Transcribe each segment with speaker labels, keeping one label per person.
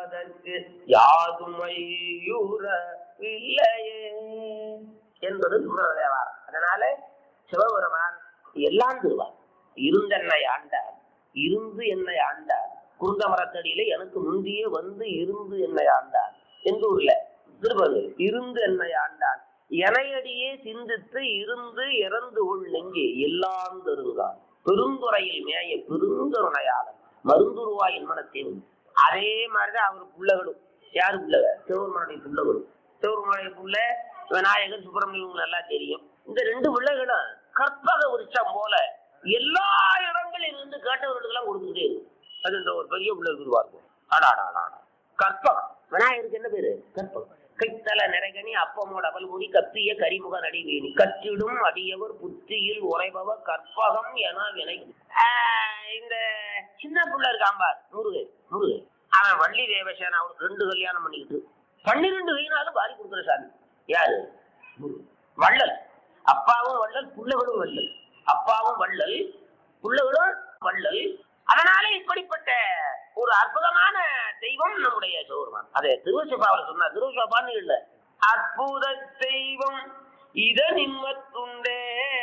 Speaker 1: என்பதற்கு யாதுமையுற இல்லையே என்பது தேவாரம் அதனால சிவபெருமான் எல்லாம் தருவார் இருந்தென்னை ஆண்டார் இருந்து என்னை ஆண்டார் குருந்த மரத்தடியில எனக்கு முந்தியே வந்து இருந்து என்னை ஆண்டார் என்று ஊர்ல திருப்பதி இருந்து என்னை ஆண்டான் எனையடியே சிந்தித்து இருந்து இறந்து உள் நெஞ்சே எல்லாம் தருங்கான் பெருந்துறையில் மேய பெருந்தருணையாளன் மருந்துருவாயின் மனத்தையும் அதே மாதிரிதான் அவர் பிள்ளைகளும் யாரு பிள்ளை சிவபெருமானுடைய பிள்ளைகளும் சிவபெருமானுடைய புள்ள விநாயகர் சுப்பிரமணியம் நல்லா தெரியும் இந்த ரெண்டு பிள்ளைகளும் கற்பக விருட்சம் போல எல்லா இடங்களில் இருந்து கேட்டவர்களுக்கு எல்லாம் கொடுத்துக்கிட்டே இருக்கும் அது இந்த ஒரு பெரிய பிள்ளை இருக்குதுவாருக்கும் ஆடாடா கற்பகம் விநாயகருக்கு என்ன பேரு கற்பகம் கைத்தல நிறைகனி அப்பமோட அவல்முடி கப்பிய கரிமுக நடிவேணி கற்றிடும் அடியவர் புத்தியில் உறைபவர் கற்பகம் என வினை ஆஹ் இந்த சின்ன புள்ள இருக்காம்பார் முருகு முருகு அவன் வள்ளி தேவசேன அவனுக்கு ரெண்டு கல்யாணம் பண்ணிக்கிட்டு பன்னிரெண்டு கைனாலும் வாரி கொடுக்குற சாமி யாரு முருகன். வள்ளல் அப்பாவும் வள்ளல் புள்ளகளும் வள்ளல் அப்பாவும் வள்ளல் புள்ளகளும் வள்ளல் அதனால இப்படிப்பட்ட ஒரு அற்புதமான தெய்வம் நம்முடைய சிவபெருமான் அதை திருவசபாவில் சொன்னார் திருவசபான்னு இல்ல அற்புத தெய்வம் இத நிம்மத்துண்டே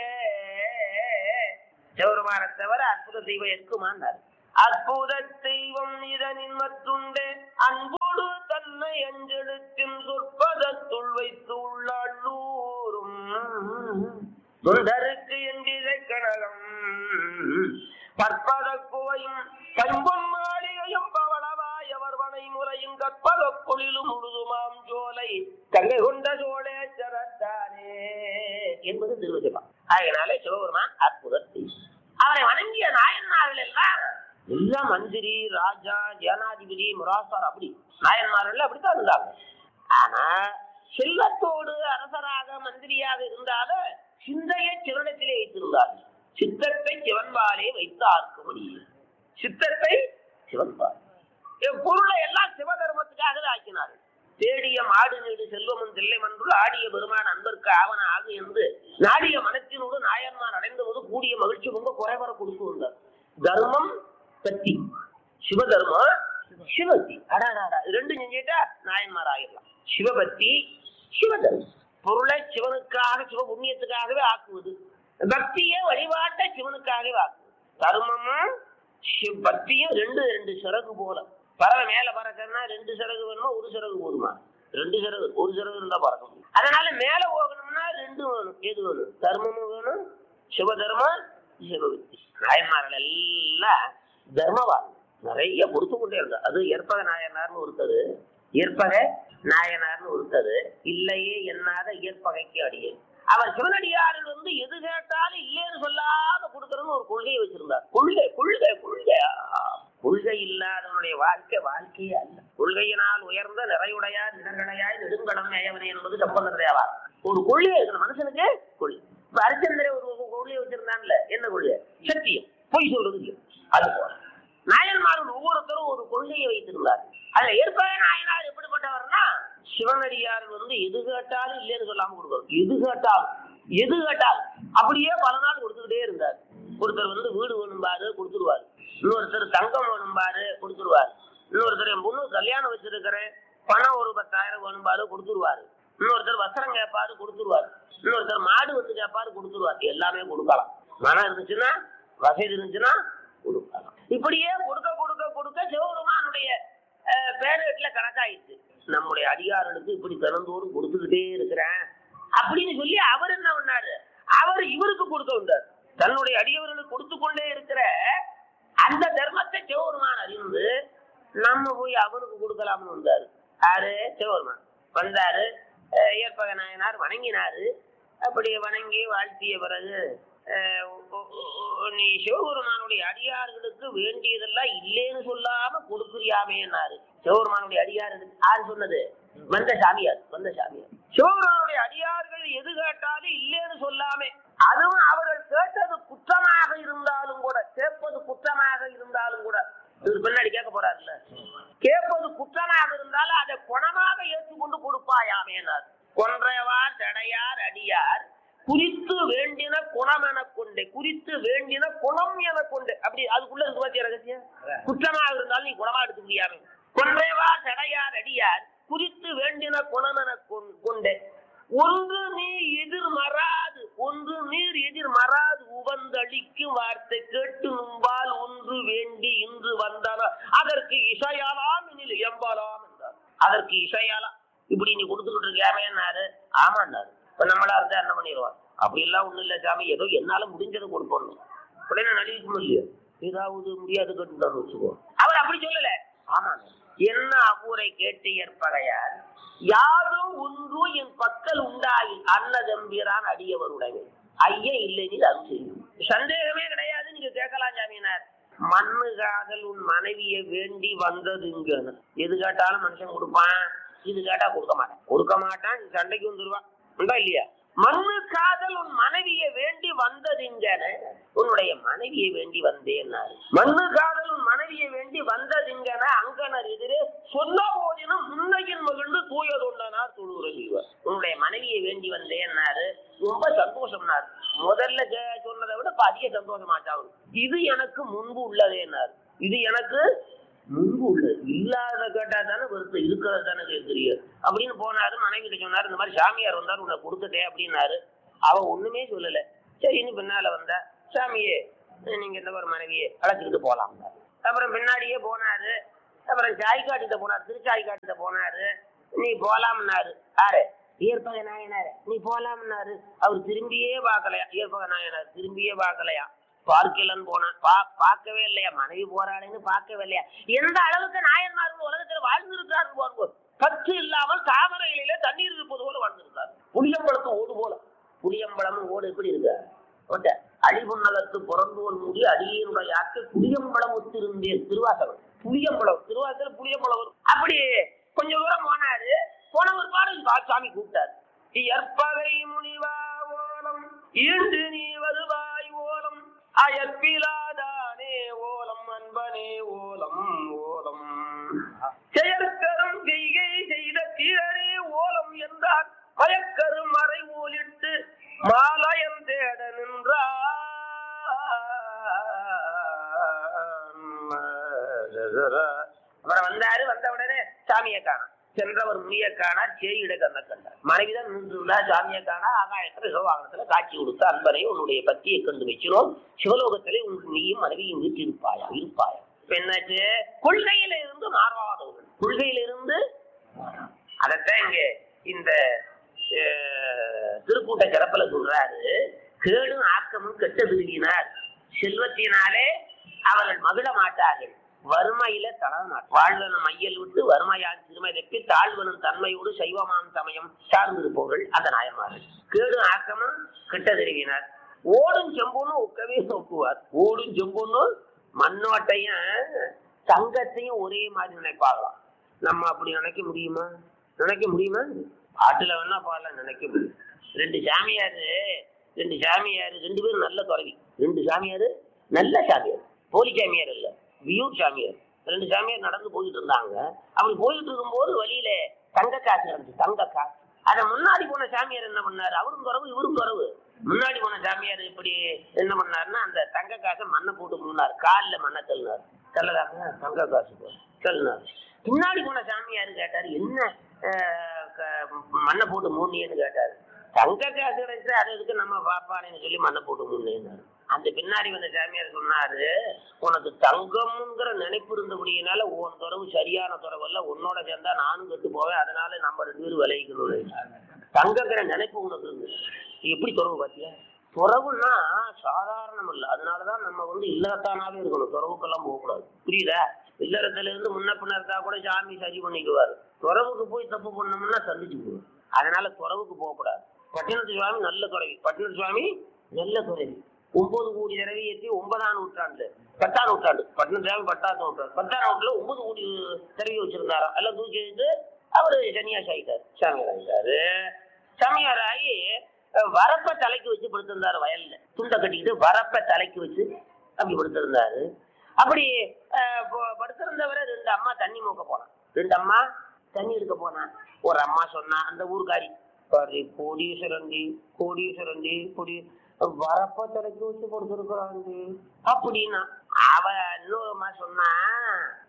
Speaker 1: சிவபெருமானை தவிர அற்புத தெய்வம் இருக்குமான்னார் அற்புத தெய்வம் இத நிம்மத்துண்டே அன்போடு தன்னை அஞ்செழுத்தின் சொற்பதத்துள் வைத்து உள்ளூரும் தொண்டருக்கு என்கிற கனகம் பற்பத குவையும் கண்பொன் மாளிகையும் பவளவாயவர் வனை முறையும் கற்பக பொழிலும் முழுதுமாம் ஜோலை கங்கை கொண்ட சோழேச்சரத்தானே என்பது திருவசிவா அதனாலே சிவபெருமான் அற்புத தெய்வம் அவரை வணங்கிய நாயன்மார்கள் எல்லாம் எல்லாம் மந்திரி ராஜா ஜனாதிபதி முராசார் அப்படி நாயன்மார்கள் அப்படித்தான் இருந்தாங்க ஆனா செல்வத்தோடு அரசராக மந்திரியாக இருந்தாலும் சிந்தையை சிவனத்திலே வைத்திருந்தார்கள் சித்தத்தை சிவன்பாலே வைத்து ஆர்க்க முடியும் சித்தத்தை சிவன்பால் பொருளை எல்லாம் சிவதர்மத்துக்காக ஆக்கினார்கள் தேடிய மாடு நீடு செல்வமும் தில்லை மன்றுள் ஆடிய பெருமான் அன்பருக்கு ஆவன ஆகு என்று நாடிய மனத்தினோடு நாயன்மார் அடைந்த போது கூடிய மகிழ்ச்சி பொங்க குறைவர கொடுத்து வந்தார் தர்மம் பத்தி சிவதர்மம் சிவபக்தி அடாடாடா இது ரெண்டும் செஞ்சுட்டா நாயன்மார் ஆகிடலாம் சிவபக்தி சிவதர்மம் பொருளை சிவனுக்காக சிவ புண்ணியத்துக்காகவே ஆக்குவது பக்தியை வழிபாட்டை சிவனுக்காகவே ஆக்குவது தர்மமும் சிவ- பக்தியும் ரெண்டு ரெண்டு சிறகு போல பறவை மேல பறக்கணும்னா ரெண்டு சிறகு வேணுமா ஒரு சிறகு போதுமா ரெண்டு சிறகு ஒரு சிறகு இருந்தா பறக்க முடியும் அதனால மேல போகணும்னா ரெண்டு வேணும் எது வேணும் தர்மமும் வேணும் சிவதர்மம் சிவபக்தி நாயன்மார்கள் எல்லாம் தர்மவான் நிறைய கொடுத்து கொண்டே இருந்தார் அது ஏற்பக நாயனார்னு ஒருத்தர் ஏற்பக நாயனார்னு ஒருத்தர் இல்லையே எண்ணாத இயற்பகைக்கு அடியே அவர் சிவனடியாரில் வந்து எது கேட்டாலும் இல்லைன்னு சொல்லாம கொடுக்கறன்னு ஒரு கொள்கையை வச்சிருந்தார் கொள்கை கொள்கை கொள்கை ஆ, கொள்கை இல்லாதவனுடைய வாழ்க்கை வாழ்க்கையே அல்ல கொள்கையினால் உயர்ந்த நிறையுடையார் நிறங்களையாய் நெடுங்கடம் மேயவனே என்பது சம்பந்தம் தேவா ஒரு கொள்கை இருக்கணும் மனுஷனுக்கு கொள்கை இப்ப அரிச்சந்திரன் ஒரு ஒரு கொள்கையை வச்சிருந்தான்ல என்ன கொள்கை சத்தியம் பொய் சொல்றது இல்லை அது போல நாயன்மார்கள் ஒவ்வொருத்தரும் ஒரு கொள்கையை வைத்திருந்தார் அதுல ஏற்பாடு நாயனார் எப்படிப்பட்டவர்னா சிவனடியார் வந்து எது கேட்டாலும் இல்லைன்னு சொல்லாம கொடுக்கணும் எது கேட்டாலும் எது கேட்டாலும் அப்படியே பல நாள் கொடுத்துக்கிட்டே இருந்தார் ஒருத்தர் வந்து வீடு வேணும்பாரு கொடுத்துருவாரு இன்னொருத்தர் தங்கம் வேணும்பாரு கொடுத்துருவாரு இன்னொருத்தர் என் பொண்ணு கல்யாணம் வச்சிருக்கிறேன் பணம் ஒரு பத்தாயிரம் வேணும்பாரு கொடுத்துருவாரு இன்னொருத்தர் வஸ்திரம் கேட்பாரு கொடுத்துருவாரு இன்னொருத்தர் மாடு வந்து கேட்பாரு கொடுத்துருவாரு எல்லாமே கொடுக்கலாம் மனம் இருந்துச்சுன்னா வசதி இருந்துச்சுன்னா கொடுக்கலாம் இப்படியே கொடுக்க கொடுக்க கொடுக்க சிவபெருமானுடைய அஹ், பேரேட்டுல கணக்காயிடுச்சு நம்முடைய அடியார்களுக்கு இப்படி தினந்தோறும் கொடுத்துக்கிட்டே இருக்கிறேன் அப்படின்னு சொல்லி அவர் என்ன பண்ணாரு அவர் இவருக்கு கொடுக்க வந்தார் தன்னுடைய அடியவர்களுக்கு கொடுத்து கொண்டே இருக்கிற அந்த தர்மத்தை சிவபெருமான் அறிந்து நம்ம போய் அவனுக்கு கொடுக்கலாம்னு வந்தாரு யாரு சிவபெருமான் வந்தாரு அஹ், ஏற்பக நாயனார் வணங்கினாரு அப்படி வணங்கி வாழ்த்திய பிறகு அஹ், ஒ- ஒ- ஒ- நீ சிவபெருமானுடைய அடியார்களுக்கு வேண்டியதெல்லாம் இல்லேன்னு சொல்லாம கொடுக்குறியாமேன்னாரு சிவபெருமானுடைய அடியார்களுக்கு யாரு சொன்னது வந்த சாமியார் வந்த சாமியார் சிவபெருமானுடைய அடியார்கள் எது கேட்டாலும் இல்லேன்னு சொல்லாமே அதுவும் அவர்கள் கேட்டது குற்றமாக இருந்தாலும் கூட கேட்பது குற்றமாக இருந்தாலும் கூட இவர் பின்னாடி கேட்க போறாருல்ல கேட்பது குற்றமாக இருந்தாலும் அதை குணமாக ஏற்றுக்கொண்டு கொடுப்பாயாமேனார் கொன்றைவார் தடையார் அடியார் குறித்து வேண்டின குணம் என கொண்டே குறித்து வேண்டின குணம் என கொண்டு அப்படி அதுக்குள்ள இருக்கு பாத்தியா ரகசியம் குற்றமாக இருந்தாலும் நீ குணமா எடுத்துக்கிறியாமே கொன்றைவா சடையார் அடியார் குறித்து வேண்டின குணமென கொண்- கொண்டே ஒன்று நீ எதிர் மறாது ஒன்று நீர் எதிர் மறாது உவந்தளிக்கும் வார்த்தை கேட்டு நும்பால் ஒன்று வேண்டி இன்று வந்தன அதற்கு இசையாலாம் எனில் எம்பலாம் என்றார் அதற்கு இசையாலாம் இப்படி நீ கொடுத்துக்கிட்டு இருக்கியாமேன்னாரு ஆமாண்டாரு இப்ப நம்மளா இருந்தா என்ன பண்ணிடுவான் அப்படி எல்லாம் ஒண்ணும் இல்ல சாமி ஏதோ என்னால முடிஞ்சதை கொடுப்போம் உடனே நடிக்க முடியல ஏதாவது முடியாது கேட்டுட்டான்னு வச்சுக்கோ அவர் அப்படி சொல்லல ஆமா என்ன அவ்வூரை கேட்டு ஏற்பகையார் யாரும் ஒன்று என் பக்கல் உண்டாயின் அன்னதம்பிரான் அடியவருடைய ஐயா இல்லைன்னு அது செய்யும் சந்தேகமே கிடையாது நீங்க கேட்கலாம் ஜாமீனார் மண்ணு காதல் உன் மனைவியை வேண்டி வந்ததுங்க எது கேட்டாலும் மனுஷன் கொடுப்பான் இது கேட்டா கொடுக்க மாட்டான் கொடுக்க மாட்டான் சண்டைக்கு வந்துருவான் உண்டா இல்லையா மண்ணு காதல் உன் மனைவியை வேண்டி வந்ததுங்கன உன்னுடைய மனைவியை வேண்டி வந்தேன் மண்ணு காதல் உன் மனைவியை வேண்டி வந்ததுங்கன அங்கனர் எதிரே சொன்ன போதினும் முன்னையின் மகிழ்ந்து தூயதொண்டனார் தொழுகிறது இவர் உன்னுடைய மனைவியை வேண்டி வந்தேன்னாரு ரொம்ப சந்தோஷம்னாரு முதல்ல கே- சொன்னதை விட இப்ப அதிக சந்தோஷமாச்சாவும் இது எனக்கு முன்பு உள்ளதேனாரு இது எனக்கு முன்பு உள்ளது இல்லாத கேட்டா தானே வருத்தம் இருக்கிறது தானே கேட்குறீங்க அப்படின்னு போனாரு மனைவி கிட்ட சொன்னாரு இந்த மாதிரி சாமியார் வந்தாரு உன்னை கொடுத்துட்டேன் அப்படின்னாரு அவ ஒண்ணுமே சொல்லல சரின்னு பின்னால வந்தா சாமியே நீங்க இந்த மாதிரி மனைவியை அழைச்சிக்கிட்டு போலாம் அப்புறம் பின்னாடியே போனாரு அப்புறம் சாய்காட்டிட்ட போனார் திருச்சாய்காட்டிட்ட போனாரு நீ போலாம்னாரு யாரு ஏற்பக நாயனாரு நீ போலாம்னாரு அவர் திரும்பியே பார்க்கலையா ஏற்பக நாயனார் திரும்பியே பார்க்கலையா பார்க்கலன்னு போனா பா பார்க்கவே இல்லையா மனைவி போராடுன்னு பார்க்கவே இல்லையா எந்த அளவுக்கு நாயன்மார்கள் உலகத்துல வாழ்ந்திருக்கிறார்கள் பாருங்க பற்று இல்லாமல் தாமரை இலையில தண்ணீர் இருப்பது போல வாழ்ந்திருக்காரு புளியம்பழத்து ஓடு போல புளியம்பழம் ஓடு எப்படி இருக்கு ஒட்ட அடிபுன்னகத்து பிறந்தோல் மூடி அடியினுடைய ஆக்கு புளியம்பழம் ஒத்திருந்தேன் திருவாசகம் புளியம்பழம் திருவாசகம் புளியம்பழம் வரும் அப்படி கொஞ்சம் தூரம் போனாரு போன ஒரு பாடு சாமி கூப்பிட்டாரு இயற்பகை முனிவா ஓலம் ஈண்டு நீ வருவாய் ஓலம் அயற்பிலாதானே ஓலம் அன்பனே ஓலம் ஓலம் செயற்கரும் செய்கை செய்த தீரனே ஓலம் என்றார் மயக்கரும் மறை ஓலிட்டு மாலயம் தேட நின்றார் அப்புறம் வந்தாரு வந்த உடனே சாமியை காணோம் சென்றவர் முனிய காணா சேயிட கண்ண கண்டார் மனைவிதான் நின்றுள்ளா சாமியை காணா ஆகாயத்துல சிவவாகனத்துல காட்சி கொடுத்த அன்பரை உன்னுடைய பத்தியை கண்டு வைக்கிறோம் சிவலோகத்திலே உன் நீயும் மனைவியும் வீட்டிருப்பாயா இருப்பாயா இப்ப என்னாச்சு கொள்கையில இருந்து மாறாதவர்கள் கொள்கையில இருந்து அதத்தான் இங்க இந்த அஹ், திருக்கூட்ட சிறப்புல சொல்றாரு கேடும் ஆக்கமும் கெட்ட விரும்பினார் செல்வத்தினாலே அவர்கள் மகிழ மாட்டார்கள் வறுமையில தளரமாட்டார் வாழ்வனும் மையல் விட்டு வறுமையால் சிறுமை தப்பி தாழ்வனும் தன்மையோடு சைவமாம் சமயம் சார்ந்திருப்பவர்கள் அந்த நாயமார்கள் கேடும் ஆக்கமும் கெட்ட திரும்பினார் ஓடும் செம்பொன்னு ஒக்கவே நோக்குவார் ஓடும் செம்பொன்னு மண்ணோட்டையும் தங்கத்தையும் ஒரே மாதிரி நினைப்பாங்களாம் நம்ம அப்படி நினைக்க முடியுமா நினைக்க முடியுமா பாட்டுல வேணா பாடலாம் நினைக்க முடியும் ரெண்டு சாமியாரு ரெண்டு சாமியாரு ரெண்டு பேரும் நல்ல துறவி ரெண்டு சாமியாரு நல்ல சாமியார் போலி சாமியார் இல்ல வியூர் சாமியார் ரெண்டு சாமியார் நடந்து போயிட்டு இருந்தாங்க அப்படி போயிட்டு இருக்கும்போது வழியில தங்க காசு இருந்துச்சு தங்க காசு அத முன்னாடி போன சாமியார் என்ன பண்ணாரு அவரும் துறவு இவரும் துறவு முன்னாடி போன சாமியார் இப்படி என்ன பண்ணாருன்னா அந்த தங்க காசை மண்ணை போட்டு முன்னார் காலில் மண்ணை தள்ளினார் தள்ளதாங்க தங்க காசு போ- தள்ளினார் பின்னாடி போன சாமியார் கேட்டாரு என்ன அஹ், க- மண்ணை போட்டு மூணியன்னு கேட்டாரு தங்க காசு கிடைச்சு அது எதுக்கு நம்ம பாப்பானேன்னு சொல்லி மண்ணை போட்டு மூணினாரு அந்த பின்னாடி வந்த சாமியார் சொன்னாரு உனக்கு தங்கம்ங்கிற நினைப்பு இருந்தபடியினால உன் துறவு சரியான துறவு அல்ல உன்னோட சேர்ந்தா நானும் கெட்டு போவேன் அதனால நம்ம ரெண்டு பேரும் விளைவிக்கணும் தங்கங்கிற நினைப்பு உனக்கு இருந்து எப்படி துறவு பாத்தியா துறவுன்னா சாதாரணம் இல்லை அதனாலதான் நம்ம வந்து இல்லறத்தானாவே இருக்கணும் துறவுக்கெல்லாம் போகக்கூடாது புரியுதா இல்லறத்துல இருந்து முன்ன பின்ன இருந்தா கூட சாமி சரி பண்ணிக்குவாரு துறவுக்கு போய் தப்பு பண்ணோம்னா சந்திச்சுக்குவோம் அதனால துறவுக்கு போகக்கூடாது பட்டினத்து சுவாமி நல்ல துறவி பட்டினத்து சுவாமி நல்ல துறவி ஒன்பது கோடி தடவை ஏற்றி ஒன்பதாம் நூற்றாண்டு பத்தாம் நூற்றாண்டு பட்டினத்து சுவாமி பத்தாம் நூற்றாண்டு பத்தாம் நூற்றுல ஒன்பது கோடி தடவி வச்சிருந்தாராம் எல்லாம் தூக்கி எடுத்து அவரு சன்னியாசி ஆயிட்டாரு சாமியார் ஆயிட்டாரு சாமியார் ஆகி அஹ், வரப்ப தலைக்கு வச்சு படுத்திருந்தாரு வயல்ல துண்டை கட்டிக்கிட்டு வரப்ப தலைக்கு வச்சு அப்படி படுத்திருந்தாரு அப்படி அஹ், ப- படுத்திருந்தவரை ரெண்டு அம்மா தண்ணி மூக்க போனான் ரெண்டு அம்மா தண்ணி எடுக்க போனான் ஒரு அம்மா சொன்னா அந்த ஊர்காரி பாரு கோடீஸ்வரண்டி கோடீஸ்வரண்டி கொடி வரப்ப தலைக்கு வச்சு படுத்திருக்கிறாண்டி அப்படின்னா அவ இன்னொரு அம்மா சொன்னா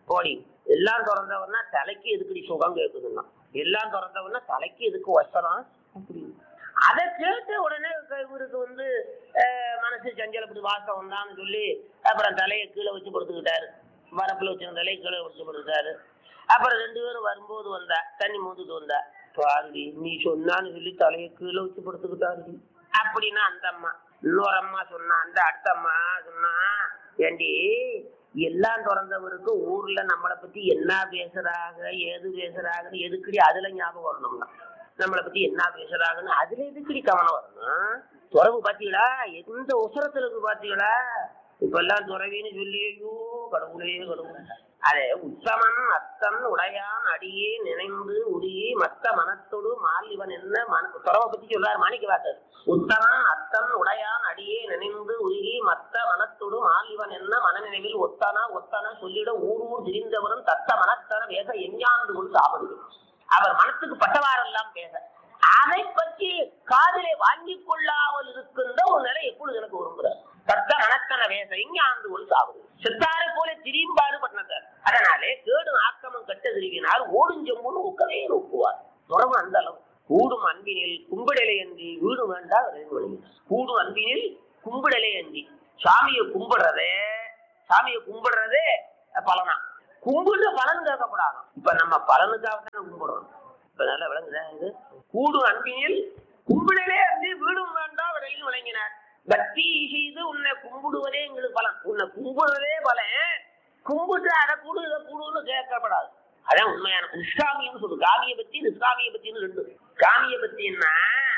Speaker 1: போடி எல்லாம் திறந்தவன்னா தலைக்கு எதுக்குடி சுகம் கேட்குதுன்னா எல்லாம் திறந்தவன்னா தலைக்கு எதுக்கு வசனம் அப்படி அதை கேட்ட உடனே க- இவருக்கு வந்து அஹ், மனசு சஞ்சலப்பட்டு வாசம் வந்தான்னு சொல்லி அப்புறம் தலையை கீழே வச்சு படுத்துக்கிட்டாரு வரப்புல வச்சிருந்த தலையை கீழே வச்சு படுத்துட்டாரு அப்புறம் ரெண்டு பேரும் வரும்போது வந்தா தண்ணி மூந்துட்டு வந்தா பாருடி நீ சொன்னான்னு சொல்லி தலையை கீழே வச்சு படுத்துக்கிட்டாருடி அப்படின்னா அந்த அம்மா இன்னொரு அம்மா சொன்னா அந்த அடுத்த அம்மா சொன்னா ஏண்டி எல்லாம் திறந்தவருக்கு ஊர்ல நம்மளை பத்தி என்ன பேசுறாங்க ஏது பேசுறாங்கன்னு எதுக்குடி அதுல ஞாபகம் வரணும்னா நம்மளை பத்தி என்ன பேசுறாங்கன்னு அதுல எதுக்குடி கவனம் வரணும் துறவு பாத்தீங்களா எந்த உசரத்துல இருக்கு பாத்தீங்களா இப்ப எல்லாம் துறவின்னு சொல்லி ஐயோ கடவுளே கடவுளே அதே உத்தமன் அத்தன் உடையான் அடியே நினைந்து உருகி மத்த மனத்தோடு மாலிவன் என்ன மன துறவை பத்தி சொல்றாரு மாணிக்க வாசர் உத்தமன் அத்தன் உடையான் அடியே நினைந்து உருகி மத்த மனத்தோடு மாலிவன் என்ன மனநினைவில் ஒத்தனா ஒத்தன சொல்லிட ஊர் ஊர் திரிந்தவரும் தத்த மனத்தன வேக எஞ்ஞாந்து கொண்டு சாப்பிடுது அவர் மனத்துக்கு பட்டவாறெல்லாம் பேச அதை பற்றி காதிலே வாங்கிக் கொள்ளாமல் இருக்கின்ற ஒரு நிலை எப்பொழுது எனக்கு விரும்புகிறார் தத்த மனத்தன வேச இஞ்ஞாந்து கொண்டு சாப்பிடுது செத்தாரை போல திரியும்பாடு பண்ணதார் அதனாலே கேடு ஆக்கமும் கட்ட திருவினார் ஓடுஞ்செம்புன்னு உக்கவே நோக்குவார் துறவு அந்த அளவு கூடும் அன்பினில் கும்பிடலை அன்றி வீடு வேண்டாம் கூடும் அன்பினில் கும்பிடலை அன்றி சாமியை கும்பிடுறதே சாமியை கும்பிடுறதே பலனா கும்பிட்டு பலன் கேட்கக்கூடாது இப்ப நம்ம பலனுக்காக தானே கும்பிடுறோம் இப்ப நல்லா விளங்குதா இது கூடும் அன்பினில் கும்பிடலே அன்றி வீடும் வேண்டாம் விலையில் விளங்கினார் பக்தி செய்து உன்னை கும்பிடுவதே எங்களுக்கு பலன் உன்னை கும்பிடுறதே பலன் கும்பிட்டு அதை கூடு இதை கூடுன்னு கேட்கப்படாது அதான் உண்மையான நிஷ்காமியம் சொல்லு காமிய பத்தி நிஷ்காமிய பத்தின்னு ரெண்டு காமிய பத்தின்னா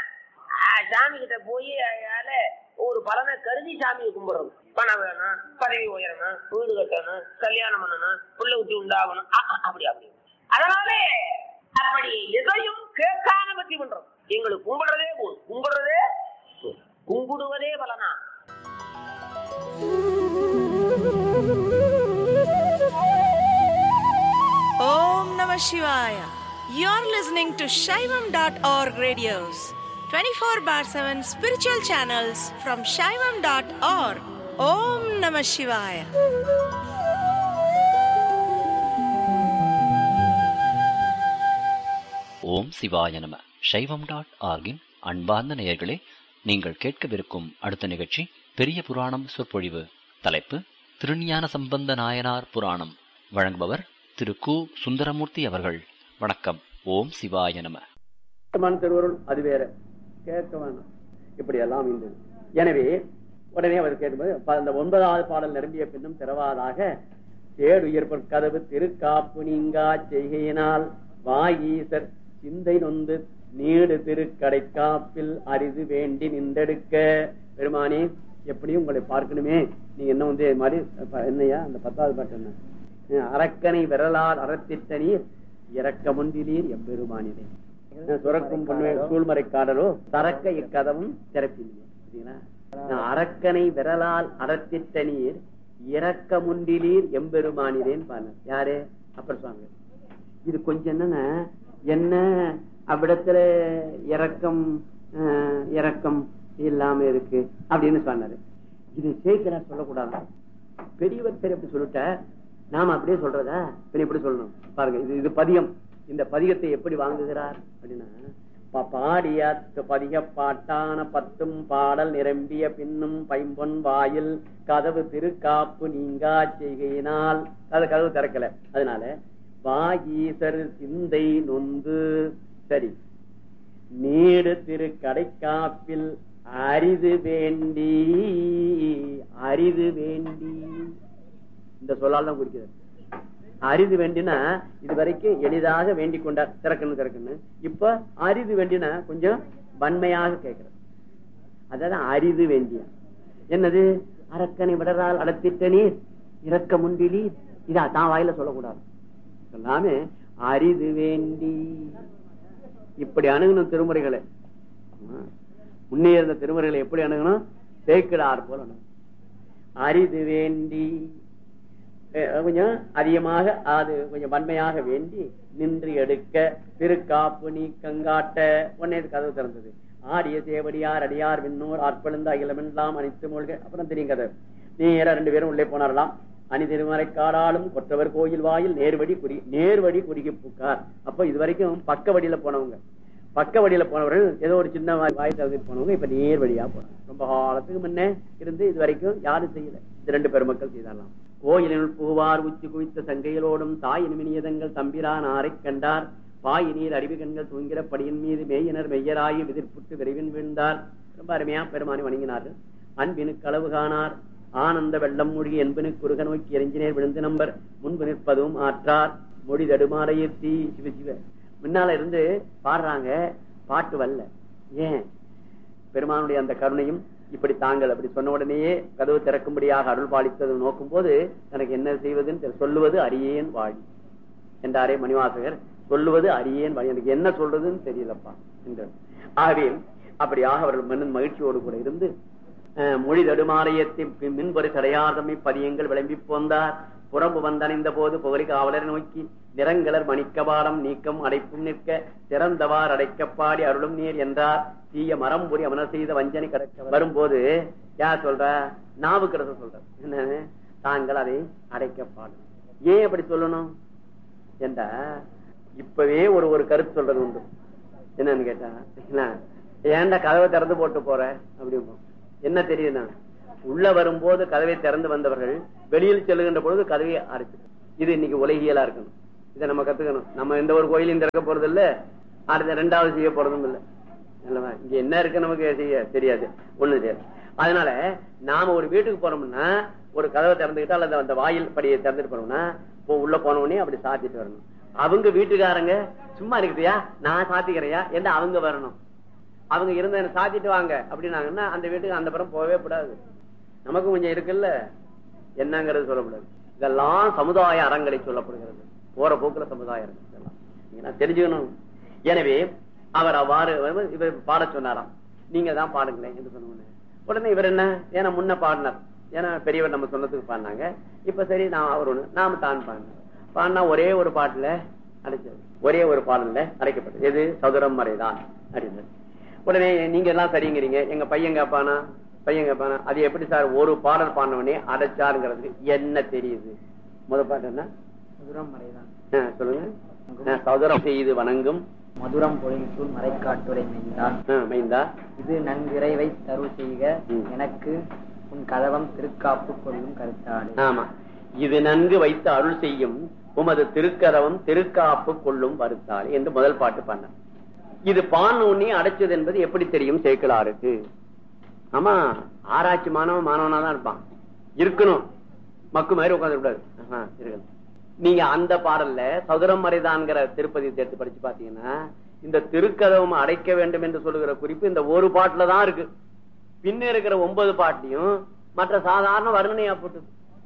Speaker 1: ஆஹ், சாமி கிட்ட போய் அயால ஒரு பலனை கருதி சாமியை கும்பிடுறது பணம் வேணும் பதவி உயரணும் வீடு கட்டணும் கல்யாணம் பண்ணணும் புள்ள ஊட்டி உண்டாகணும் அ- அ- அப்படி அப்படி அதனாலே அப்படி எதையும் கேட்காம பத்தி பண்றோம் எங்களுக்கு கும்பிடுறதே போதும் கும்பிடுறதே போதும். கும்பிடுவதே பலனா
Speaker 2: Om Namah Shivaya. You're listening to Shaivam.org radios, 24 bar 7 spiritual channels from Shaivam.org. Om Namah Shivaya.
Speaker 3: ஓம் சிவாய நம சைவம் டாட் ஆர்கின் அன்பார்ந்த நேயர்களே நீங்கள் கேட்கவிருக்கும் அடுத்த நிகழ்ச்சி பெரிய புராணம் சொற்பொழிவு தலைப்பு திருஞான சம்பந்த நாயனார் புராணம் வழங்குபவர் திரு கு சுந்தரமூர்த்தி அவர்கள் வணக்கம் ஓம் சிவாய நம
Speaker 4: மன திருவருள் அது வேற கேட்க வேணாம் இப்படி எல்லாம் இருந்தது எனவே உடனே அவர் கேட்கும்போது ப- அந்த ஒன்பதாவது பாடல் நிரம்பிய பின்னும் திறவாதாக தேடுயிர்பற் கதவு திருக்காப்பு நீங்கா செய்கையினால் வாயீசர் சிந்தை நொந்து நீடு திருக்கடைக்காப்பில் அரிது வேண்டி நின்றெடுக்க பெருமானே எப்படியும் உங்களை பார்க்கணுமே நீங்க என்ன வந்து இது மாதிரி ப- என்னையா அந்த பத்தாவது பாட்டு என்ன அஹ் அரக்கனை விரலால் அறத்திட்ட நீர் இறக்க முந்திலீர் எம்பெருமானிலே சுரக்கும் பொண்ணு சூழ்மறை காடலோ தரக்க இக்கதவும் திறப்பில்லை சரிங்களா நான் அரக்கனை விரலால் அறத்திட்ட நீர் இறக்க முண்டிலீர் எம்பெருமானிலேன்னு பாருங்க யாரு அப்பர் சுவாமி இது கொஞ்சம் என்னன்னா என்ன அவ்விடத்துல இறக்கம் அஹ், இறக்கம் இல்லாம இருக்கு அப்படின்னு சொன்னாரு இது சேர்க்கிறார் சொல்லக்கூடாதா பெரியவர் பேர் எப்படி சொல்லிட்ட நாம அப்படியே சொல்றதா பின்ன எப்படி சொல்லணும் பாருங்க இது இது பதியம் இந்த பதியத்தை எப்படி வாங்குகிறார் அப்படின்னா ப- பாடிய த- பதிக பாட்டான பத்தும் பாடல் நிரம்பிய பின்னும் பைம்பொன் வாயில் கதவு திருக்காப்பு நீங்கா செய்கையினால் அது கதவு திறக்கல அதனால வாகீசர் சிந்தை நொந்து சரி நீடு திரு கடைக்காப்பில் அரிது வேண்டி அரிது வேண்டி இந்த சொல்லால் தான் குறிக்கிறது அரிது வேண்டினா இது வரைக்கும் எளிதாக வேண்டிக் கொண்டார் திறக்கணும் திறக்கணும் இப்ப அரிது வேண்டினா கொஞ்சம் வன்மையாக கேட்கிறது அதாவது அரிது வேண்டிய என்னது அரக்கனை விடரால் அடத்திட்ட நீர் இறக்க முண்டிலி இதா தான் வாயில சொல்லக்கூடாது சொல்லாம அரிது வேண்டி இப்படி அணுகணும் திருமுறைகளை ஆமா. முன்னே இருந்த திருமுறைகளை எப்படி அணுகணும் தேக்கிடார் போல அணுகணும் அரிது வேண்டி அஹ் கொஞ்சம் அதிகமாக அது கொஞ்சம் வன்மையாக வேண்டி நின்று எடுக்க திருக்காப்பு நீக்கங்காட்ட உடனே இது கதவு திறந்தது ஆடிய சேவடியார் அடியார் விண்ணோர் ஆட்பழுந்த அகிலமெல்லாம் அனைத்து மூழ்க அப்புறம் தெரியும் கதை நேரா ரெண்டு பேரும் உள்ளே போனாரலாம் அணி திருமறை காடாலும் கொற்றவர் கோயில் வாயில் நேர்வழி குறி நேர்வழி குறுகி பூக்கார் அப்ப இது வரைக்கும் பக்க வழியில போனவங்க பக்க வழியில போனவர்கள் ஏதோ ஒரு சின்ன வாய் வாய் தகுதிக்கு போனவங்க இப்ப நேர் வழியா போறாங்க ரொம்ப காலத்துக்கு முன்னே இருந்து இது வரைக்கும் யாரும் செய்யல இந்த ரெண்டு பெருமக்கள் செய்தாலாம் கோயிலினுள் புகுவார் உச்சி குவித்த சங்கைகளோடும் தாய் இனிமினியதங்கள் தம்பிரான் ஆரைக் கண்டார் பாய் நீர் அறிவு கண்கள் தூங்கிற படியின் மீது மேயினர் மெய்யராயி விதிர்ப்புட்டு விரைவின் வீழ்ந்தார் ரொம்ப அருமையா பெருமானி வணங்கினார்கள் அன்பினு களவு காணார் ஆனந்த வெள்ளம் மொழி என்பனு குறுக நோக்கி எரிஞ்சினேர் விழுந்து நம்பர் முன்பு நிற்பதும் ஆற்றார் மொழி தடுமாறையத்தி சிவ சிவ முன்னால இருந்து பாடுறாங்க பாட்டு வரல ஏன் பெருமானுடைய அந்த கருணையும் இப்படி தாங்கள் அப்படி சொன்ன உடனேயே கதவு திறக்கும்படியாக அருள் பாலித்தது நோக்கும் போது எனக்கு என்ன செய்வதுன்னு தெரியல. சொல்லுவது அரியேன் வாழி என்றாரே மணிவாசகர் சொல்லுவது அரியேன் வாழி எனக்கு என்ன சொல்றதுன்னு தெரியலப்பா என்றார் ஆகவே அப்படியாக அவர்கள் மன்னன் மகிழ்ச்சியோடு கூட இருந்து அஹ், மொழி தடுமாறியத்தின் மின்பொரு தடையாதமை பதியங்கள் விளம்பி போந்தார் புறம்பு வந்தணிந்த போது புகழி காவலரை நோக்கி நிறங்கலர் மணிக்கபாலம் நீக்கம் அடைப்பும் நிற்க திறந்தவார் அடைக்கப்பாடி அருளும் நீர் என்றார் தீய மரம் புரி அமனர் செய்த வஞ்சனை கடக்க வரும்போது யார் சொல்ற நாவுக்கரசர் சொல்ற என்ன தாங்கள் அதை அடைக்கப்பாடும் ஏன் அப்படி சொல்லணும் ஏண்டா இப்பவே ஒரு ஒரு கருத்து சொல்றது உண்டு என்னன்னு கேட்டா என்ன, ஏன்டா கதவை திறந்து போட்டு போற அப்படிம்போம் என்ன தெரியுதுன்னா உள்ள வரும்போது கதவை திறந்து வந்தவர்கள் வெளியில் செல்லுகின்ற பொழுது கதவையை அடைச்சு இது இன்னைக்கு உலகியலா இருக்கணும் இதை நம்ம கத்துக்கணும் நம்ம எந்த ஒரு கோயிலையும் திறக்க போறது இல்ல அடுத்த ரெண்டாவது செய்ய போறதும் இல்ல இல்லவா? இங்க என்ன இருக்கு நமக்கு செய்ய தெரியாது ஒண்ணு தெரியாது அதனால நாம ஒரு வீட்டுக்கு போறோம்னா ஒரு கதவை திறந்துக்கிட்டா அல்லது அந்த வாயில் படியை திறந்துட்டு போனோம்னா இப்போ உள்ள போன உடனே அப்படி சாத்திட்டு வரணும் அவங்க வீட்டுக்காரங்க சும்மா இருக்குதுயா நான் சாத்திக்கிறையா என்று அவங்க வரணும் அவங்க இருந்த என்ன சாத்திட்டு வாங்க அப்படின்னாங்கன்னா அந்த வீட்டுக்கு அந்த புறம் போகவே கூடாது நமக்கு கொஞ்சம் இருக்குல்ல என்னங்கிறது சொல்லக்கூடாது இதெல்லாம் சமுதாய அறங்களை சொல்லப்படுகிறது போற போக்குல சமுதாய அறங்கள் இதெல்லாம் நீங்க நான் தெரிஞ்சுக்கணும் எனவே அவர் அவ்வாறு வந்து இவர் பாட சொன்னாராம் நீங்க தான் பாடுங்களேன் என்று சொன்ன உடனே இவர் என்ன ஏன்னா முன்ன பாடினார் ஏன்னா பெரியவர் நம்ம சொன்னதுக்கு பாடினாங்க இப்ப சரி நான் அவர் ஒண்ணு நாம தான் பாடினோம் பாடினா ஒரே ஒரு பாட்டுல அடைச்சது ஒரே ஒரு பாடல்ல அடைக்கப்பட்டது எது சதுரம் மறைதான் அப்படின்னு உடனே நீங்க எல்லாம் சரிங்கிறீங்க எங்க பையன் கேப்பானா பையன் கேப்பானா அது எப்படி சார் ஒரு பாடல் பாடினவனே அடைச்சாருங்கிறதுக்கு என்ன தெரியுது முத பாட்டு என்ன
Speaker 5: மதுரம் மறைதான்
Speaker 4: ஆ, சொல்லுங்க ஆ, சதுரம் செய்து வணங்கும்
Speaker 5: மதுரம் பொழில்சூழ் மறைக்காட்டுரை மெய்தான்
Speaker 4: ஆ, மைந்தா
Speaker 5: இது நன்கிறைவை தருள் செய்க
Speaker 4: ம்.
Speaker 5: எனக்கு உன் கதவம் திருக்காப்பு கொள்ளும் கருத்தாடு
Speaker 4: ஆமா இது நன்கு வைத்து அருள் செய்யும் உமது திருக்கதவம் திருக்காப்பு கொள்ளும் வருத்தாள் என்று முதல் பாட்டு பண்ண இது பான் உண்ணி அடைச்சது என்பது எப்படி தெரியும் சேக்கலாருக்கு ஆமா ஆராய்ச்சி மாணவன் மாணவனா தான் இருப்பான் இருக்கணும் மக்கு மாதிரி உட்காந்து கூடாது ஆஹா, இருக்கணும் நீங்க அந்த பாடல்ல சதுரம் மறைதான்கிற திருப்பதி எடுத்து படிச்சு பாத்தீங்கன்னா இந்த திருக்கதவம் அடைக்க வேண்டும் என்று சொல்லுகிற குறிப்பு இந்த ஒரு பாட்டுல தான் இருக்கு பின்ன இருக்கிற ஒன்பது பாட்டியும் மற்ற சாதாரண வர்ணனையா போட்டது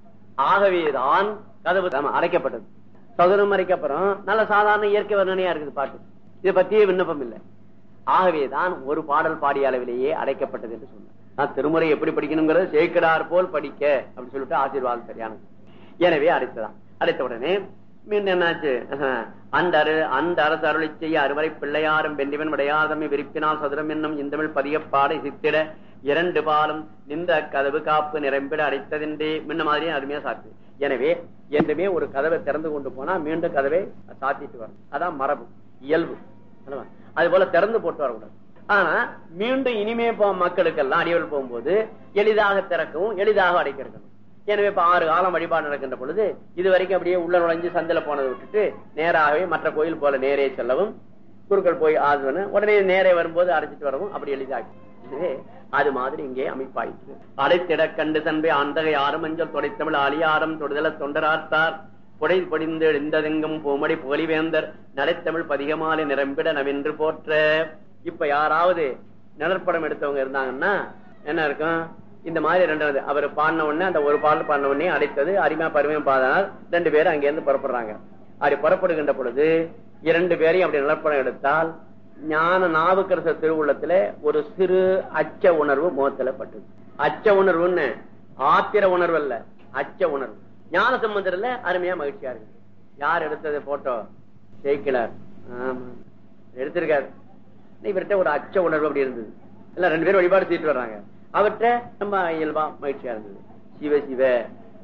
Speaker 4: ஆகவேதான் கதவு ஆமா, அடைக்கப்பட்டது சதுரம் அறைக்கப்புறம் நல்ல சாதாரண இயற்கை வர்ணனையா இருக்குது பாட்டு இதை பத்தியே விண்ணப்பம் இல்லை ஆகவேதான் ஒரு பாடல் பாடிய அளவிலேயே அடைக்கப்பட்டது என்று சொன்னார் நான் திருமுறை எப்படி படிக்கணுங்கிறது சேக்கடார் போல் படிக்க அப்படின்னு சொல்லிட்டு ஆசீர்வாதம் சரியானது எனவே அடைத்ததான் அடைத்த உடனே மீன் என்னாச்சு அஹ், அந்த அரு அந்த அரசு அருளை செய்ய அறுவரை பிள்ளையாரும் வெண்டிவன் விடையாதமை விரிப்பினால் சதுரம் என்னும் இந்தமிழ் பதியப்பாட சித்திட இரண்டு பாலும் நின்ற கதவு காப்பு நிரம்பிட அடைத்ததென்றே முன்ன மாதிரியே அருமையா சாத்து எனவே என்றுமே ஒரு கதவை திறந்து கொண்டு போனா மீண்டும் கதவை சாத்திட்டு வரணும் அதான் மரபு இயல்பு அல்லவா? அது போல திறந்து போட்டு வரக்கூடாது ஆனா மீண்டும் இனிமே போ மக்களுக்கெல்லாம் அடிவல் போகும்போது எளிதாக திறக்கவும் எளிதாக அடைக்க இருக்கணும் எனவே இப்ப ஆறு காலம் வழிபாடு நடக்கின்ற பொழுது இது வரைக்கும் அப்படியே உள்ள நுழைஞ்சு சந்தில போனதை விட்டுட்டு நேராகவே மற்ற கோயில் போல நேரே செல்லவும் குருக்கள் போய் ஆதுவனு உடனே நேரே வரும்போது அடைச்சிட்டு வரவும் அப்படி எளிதாகி எனவே அது மாதிரி இங்கே அமைப்பாயிற்று அடைத்திட கண்டு தன்பை ஆந்தகை ஆறு மஞ்சள் தொடைத்தமிழ் ஆலியாரம் தொடுதல தொண்டராத்தார் புடை பொடிந்து எழுந்ததெங்கும் பூமடி புகழிவேந்தர் நடைத்தமிழ் பதிகமாலை நிரம்பிட நவென்று போற்ற இப்ப யாராவது நிழற்படம் எடுத்தவங்க இருந்தாங்கன்னா என்ன இருக்கும் இந்த மாதிரி ரெண்டாவது அவர் பாடின உடனே அந்த ஒரு பாடல் பாடின உடனே அடைத்தது அரிமா பருமையும் பாதனால் ரெண்டு பேரும் அங்கிருந்து புறப்படுறாங்க அப்படி புறப்படுகின்ற பொழுது இரண்டு பேரையும் அப்படி நிலப்படம் எடுத்தால் ஞான நாவுக்கரசர் திருவுள்ளத்துல ஒரு சிறு அச்ச உணர்வு முகத்துல பட்டது அச்ச உணர்வுன்னு ஆத்திர உணர்வு அல்ல அச்ச உணர்வு ஞான சம்பந்தர்ல அருமையா மகிழ்ச்சியா இருக்கு யார் எடுத்தது போட்டோ ஜெயிக்கலார் ஆமா எடுத்திருக்காரு இவர்கிட்ட ஒரு அச்ச உணர்வு அப்படி இருந்தது இல்ல ரெண்டு பேரும் வழிபாடு செய்துட்டு வர்றாங்க அவர்கிட்ட நம்ம இயல்பா மகிழ்ச்சியா இருந்தது சிவ சிவ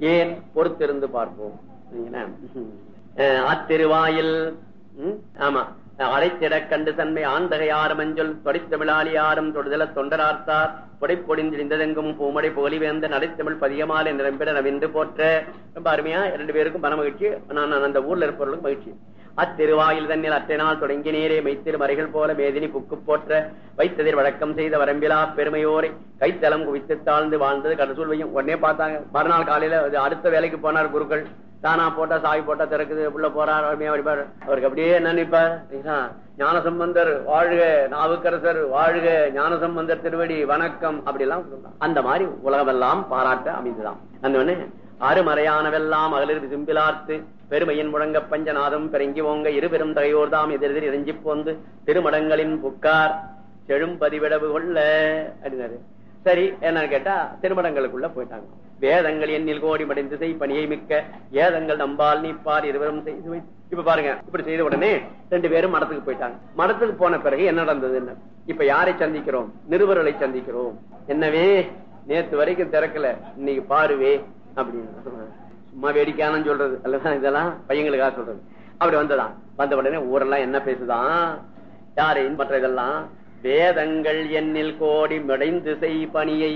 Speaker 4: ஏன் பொறுத்திருந்து பார்ப்போம் சரிங்களா? அஹ் அத்திருவாயில் ம், ஆமா அடைத்திட கண்டு தன்மை ஆந்தகையாறு மஞ்சள் தொடைத்தமிழாளி ஆறும் தொடுதல தொண்டரார்த்தார் பொடிப்பொடிந்திருந்ததெங்கும் பூமடை புகழி வேந்த நடைத்தமிழ் பதியமாலை நிரம்பிட நவின்று போற்ற ரொம்ப அருமையா இரண்டு பேருக்கும் மன மகிழ்ச்சி நான் நான் அந்த ஊர்ல இருப்பவர்களுக்கு மகிழ்ச்சி அத்திருவாயில் தன்னில் அத்தை நாள் தொடங்கி நேரே மைத்திரு மறைகள் போல மேதினி புக்கு போற்ற வைத்ததில் வழக்கம் செய்த வரம்பிலா பெருமையோரை கைத்தலம் குவித்து தாழ்ந்து வாழ்ந்தது கடசூழ்வையும் உடனே பார்த்தாங்க மறுநாள் காலையில அது அடுத்த வேலைக்கு போனார் குருக்கள் தானா போட்டா சாவி போட்டா திறக்குது உள்ள போறார் அருமையா வடிப்பார் அவருக்கு அப்படியே என்ன நினைப்பார் ஞானசம்பந்தர் வாழ்க நாவுக்கரசர் வாழ்க ஞானசம்பந்தர் திருவடி வணக்கம் அப்படி எல்லாம் சொல்லலாம் அந்த மாதிரி உலகமெல்லாம் பாராட்ட அமைந்துதான் அந்த உடனே அருமறையானவெல்லாம் மகளிர் விசும்பிலார்த்து பெருமையின் முழங்க பஞ்சநாதம் பெருங்கி ஓங்க இருபெரும் தகையோர்தாம் எதிரெதிர் இறைஞ்சி போந்து திருமடங்களின் புக்கார் செழும் பதிவிடவு கொள்ள அப்படின்னாரு சரி என்னன்னு கேட்டா திருமடங்களுக்குள்ள போயிட்டாங்க வேதங்கள் எண்ணில் கோடி மடைந்து செய் பணியை மிக்க ஏதங்கள் நம்பால் நீப்பார் இருவரும் செய்து வை இப்ப பாருங்க இப்படி செய்த உடனே ரெண்டு பேரும் மடத்துக்கு போயிட்டாங்க மடத்துக்கு போன பிறகு என்ன நடந்தது என்ன இப்ப யாரை சந்திக்கிறோம் நிருபர்களை சந்திக்கிறோம் என்னவே நேத்து வரைக்கும் திறக்கல இன்னைக்கு பாருவே அப்படின்னு சொன்னாங்க. சும்மா வேடிக்கையானு சொல்றது அல்லதான் இதெல்லாம் பையங்களுக்காக சொல்றது அப்படி வந்ததான் வந்த உடனே ஊரெல்லாம் என்ன பேசுதான் யாரு மற்ற இதெல்லாம் வேதங்கள் எண்ணில் கோடி மிடைந்து செய் பணியை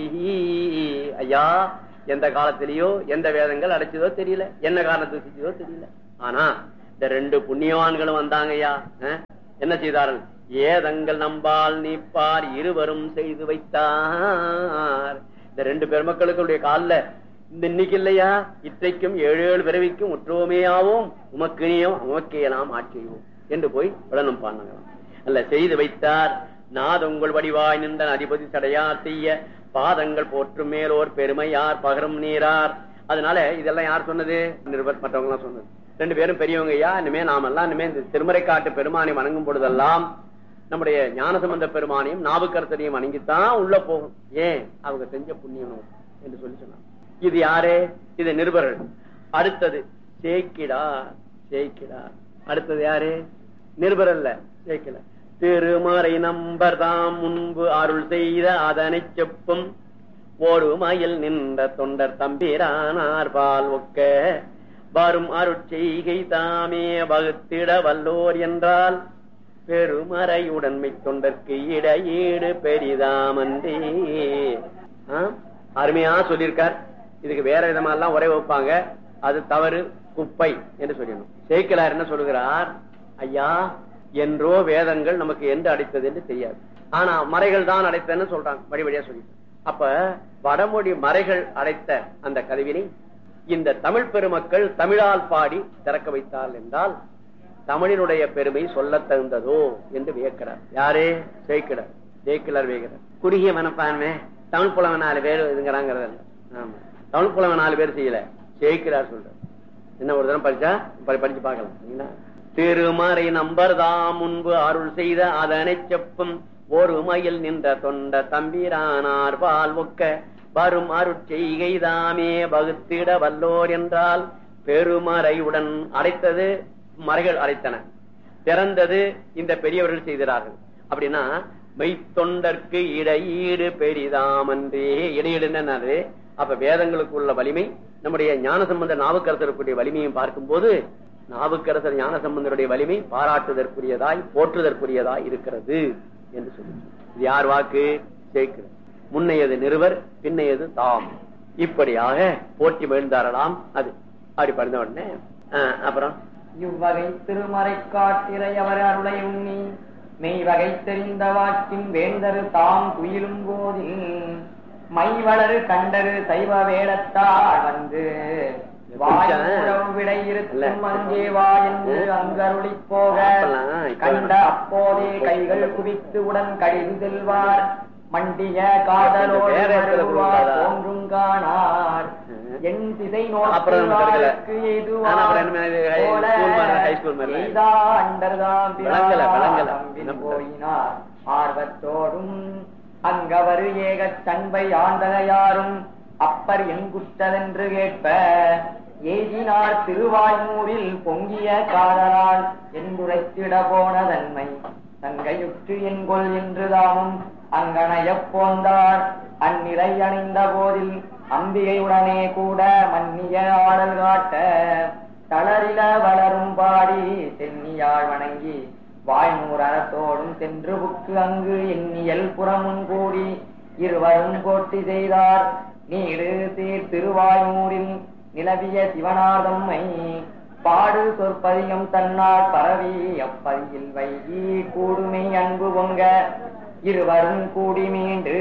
Speaker 4: ஐயா எந்த காலத்திலயோ எந்த வேதங்கள் அடைச்சதோ தெரியல என்ன காரணத்துக்கு செஞ்சதோ தெரியல ஆனா இந்த ரெண்டு புண்ணியவான்களும் வந்தாங்க ஐயா அஹ், என்ன செய்தார்கள் ஏதங்கள் நம்பால் நீப்பார் இருவரும் செய்து வைத்தார் இந்த ரெண்டு பெருமக்களுடைய கால்ல இந்த இன்னைக்கு இல்லையா இற்றைக்கும் ஏழு ஏழு பிறவிக்கும் உற்றோமேயாவோம் உமக்கினியும் உமக்கே நாம் ஆட்சியோம் என்று போய் விடணும் பாருங்களாம் அல்ல செய்து வைத்தார் நாதங்கள் வடிவாய் நின்ற அதிபதி சடையார் செய்ய பாதங்கள் போற்றும் மேலோர் பெருமையார் பகரும் நீரார் அதனால இதெல்லாம் யார் சொன்னது நிருபர் மற்றவங்க எல்லாம் சொன்னது ரெண்டு பேரும் பெரியவங்க ஐயா இனிமே நாமெல்லாம் இனிமே இந்த திருமறை காட்டு பெருமானை வணங்கும் பொழுதெல்லாம் நம்முடைய ஞானசம்பந்த பெருமானையும் நாவுக்கரசரையும் வணங்கித்தான் உள்ள போகும் ஏன் அவங்க செஞ்ச புண்ணியம் என்று சொல்லி சொன்னாங்க இது யாரு இது நிருபர்கள் அடுத்தது சேக்கிடா சேக்கிடா அடுத்தது யாரு நிருபர் அல்ல சேக்கிடா திருமறை நம்பர் தாம் முன்பு அருள் செய்த அதனை செப்பும் ஒரு மயில் நின்ற தொண்டர் தம்பிரானார் பால் ஒக்க வரும் அருட்செய்கை தாமே வகுத்திட வல்லோர் என்றால் பெருமறை உடன்மை தொண்டர்க்கு இடையீடு பெரிதாமன்றே ஆ? அருமையா சொல்லியிருக்கார் இதுக்கு வேற விதமா எல்லாம் உரை வைப்பாங்க அது தவறு குப்பை என்று சொல்லணும் சேக்கிலார் என்ன சொல்லுகிறார் ஐயா என்றோ வேதங்கள் நமக்கு எந்த அடைத்தது என்று தெரியாது ஆனா மறைகள் தான் அடைத்தன்னு சொல்றாங்க வழி வழியா சொல்லி அப்ப வடமொழி மறைகள் அடைத்த அந்த கதவினை இந்த தமிழ் பெருமக்கள் தமிழால் பாடி திறக்க வைத்தால் என்றால் தமிழினுடைய பெருமை சொல்ல தகுந்ததோ என்று வியக்கிறார் யாரே சேக்கிடார் சேக்கிலார் வியக்கிறார் குறுகிய மனப்பான்மை தமிழ் புலவன் நாலு பேர் இதுங்கிறாங்கிறது இல்ல. ஆமா தமிழ் புலவன் நாலு பேர் செய்யல சேக்கிலார் சொல்றார் என்ன ஒரு தரம் படிச்சா படி- படிச்சு பார்க்கலாம் சரிங்களா? திருமறை நம்பர் தாம் முன்பு அருள் செய்த அதனை செப்பும் ஒரு மயில் நின்ற தொண்ட தம்பிரானார் பால் ஒக்க வரும் அருட்செய்கை தாமே வகுத்திட வல்லோர் என்றால் பெருமறையுடன் அடைத்தது மறைகள் அடைத்தன திறந்தது இந்த பெரியவர்கள் செய்கிறார்கள் அப்படின்னா மெய்த்தொண்டர்க்கு இடையீடு பெரிதாமன்றே இடையீடு என்னது அப்ப வேதங்களுக்கு உள்ள வலிமை நம்முடைய ஞானசம்பந்த நாவுக்கரசருக்குரிய வலிமையும் பார்க்கும்போது நாவுக்கரசர் ஞானசம்பந்தருடைய வலிமை பாராட்டுதற்குரியதாய் போற்றுதற்குரியதாய் இருக்கிறது என்று சொல்லி இது யார் வாக்கு சேர்க்கிறது முன்னையது நிறுவர் பின்னையது தாம் இப்படியாக போட்டி விழுந்தாரலாம் அது அப்படி படிந்த உடனே ஆஹ், அப்புறம்
Speaker 5: இவ்வகை திருமறை காட்டிரை அவர் அருளை உண்ணி மெய் வகை தெரிந்த வாக்கின் வேந்தரு தாம் துயிலும் போதில் மை வளரு கண்டரு சைவ வேடத்தால் வந்து வாயுறவு விடை இருக்கும் அங்கே வா என்று அங்கருளி போக கண்ட அப்போதே கைகள் குவித்து உடன் கழிந்தெல்வார் மண்டிய காதலோடு
Speaker 4: வேற இடத்துல
Speaker 5: வருவார்
Speaker 4: கொடுக்காதா?
Speaker 5: தோன்றும் காணார் என் திசை
Speaker 4: அப்புறம் நம்ம தெரியல.
Speaker 5: நோக்கு
Speaker 4: ஆனா அப்புறம் என்ன இது, high school மாதிரி, high school மாதிரி. விளங்கல, விளங்கல. என்ன பண்றது?
Speaker 5: போயினார் ஆர்வத்தோடும் அங்கவரு ஏகச் சண்பை ஆண்டகையாரும் அப்பர் எங்குற்றதென்று கேட்ப ஏகினார் திருவாய்மூரில் பொங்கிய காதலால் என்றுரைத்திட போன தன்மை தங்கையுற்று என்கொள் என்று தாமும் அங்கனையப் போந்தார் அந்நிலை அணிந்த போதில் அம்பிகையுடனே கூட மன்னிய ஆடல் காட்ட தளரில வளரும் பாடி சென்னியாள் வணங்கி வாய்மூர் அறத்தோடும் சென்று புக்கு அங்கு எண்ணியல் புறமுன் கூடி இருவரும் போட்டி செய்தார் நீடு சீர் திருவாய்மூரில் நிலவிய சிவனாதம்மை பாடு சொற்பதிகம் தன்னார் பரவி அப்பதியில் வைகி கூடுமை அன்பு பொங்க இருவரும் கூடி மீண்டு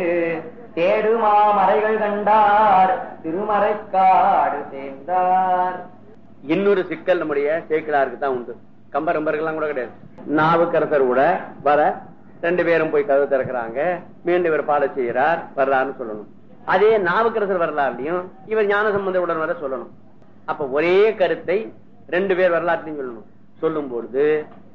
Speaker 5: தேடுமா மறைகள் கண்டார் திருமறைக்காடு சேர்ந்தார்
Speaker 4: இன்னொரு சிக்கல் நம்முடைய சேக்கிலாருக்கு தான் உண்டு கம்பர் கம்பர்கள்லாம் கூட கிடையாது நாவுக்கரசர் கூட வர ரெண்டு பேரும் போய் கதவு திறக்கிறாங்க மீண்டும் இவர் பாட செய்யறார் வர்றாருன்னு சொல்லணும் அதே நாவுக்கரசர் வரலாறுலையும் இவர் ஞான சம்பந்தருடன் வர சொல்லணும் அப்ப ஒரே கருத்தை ரெண்டு பேர் வரலாற்றையும் சொல்லணும் சொல்லும் பொழுது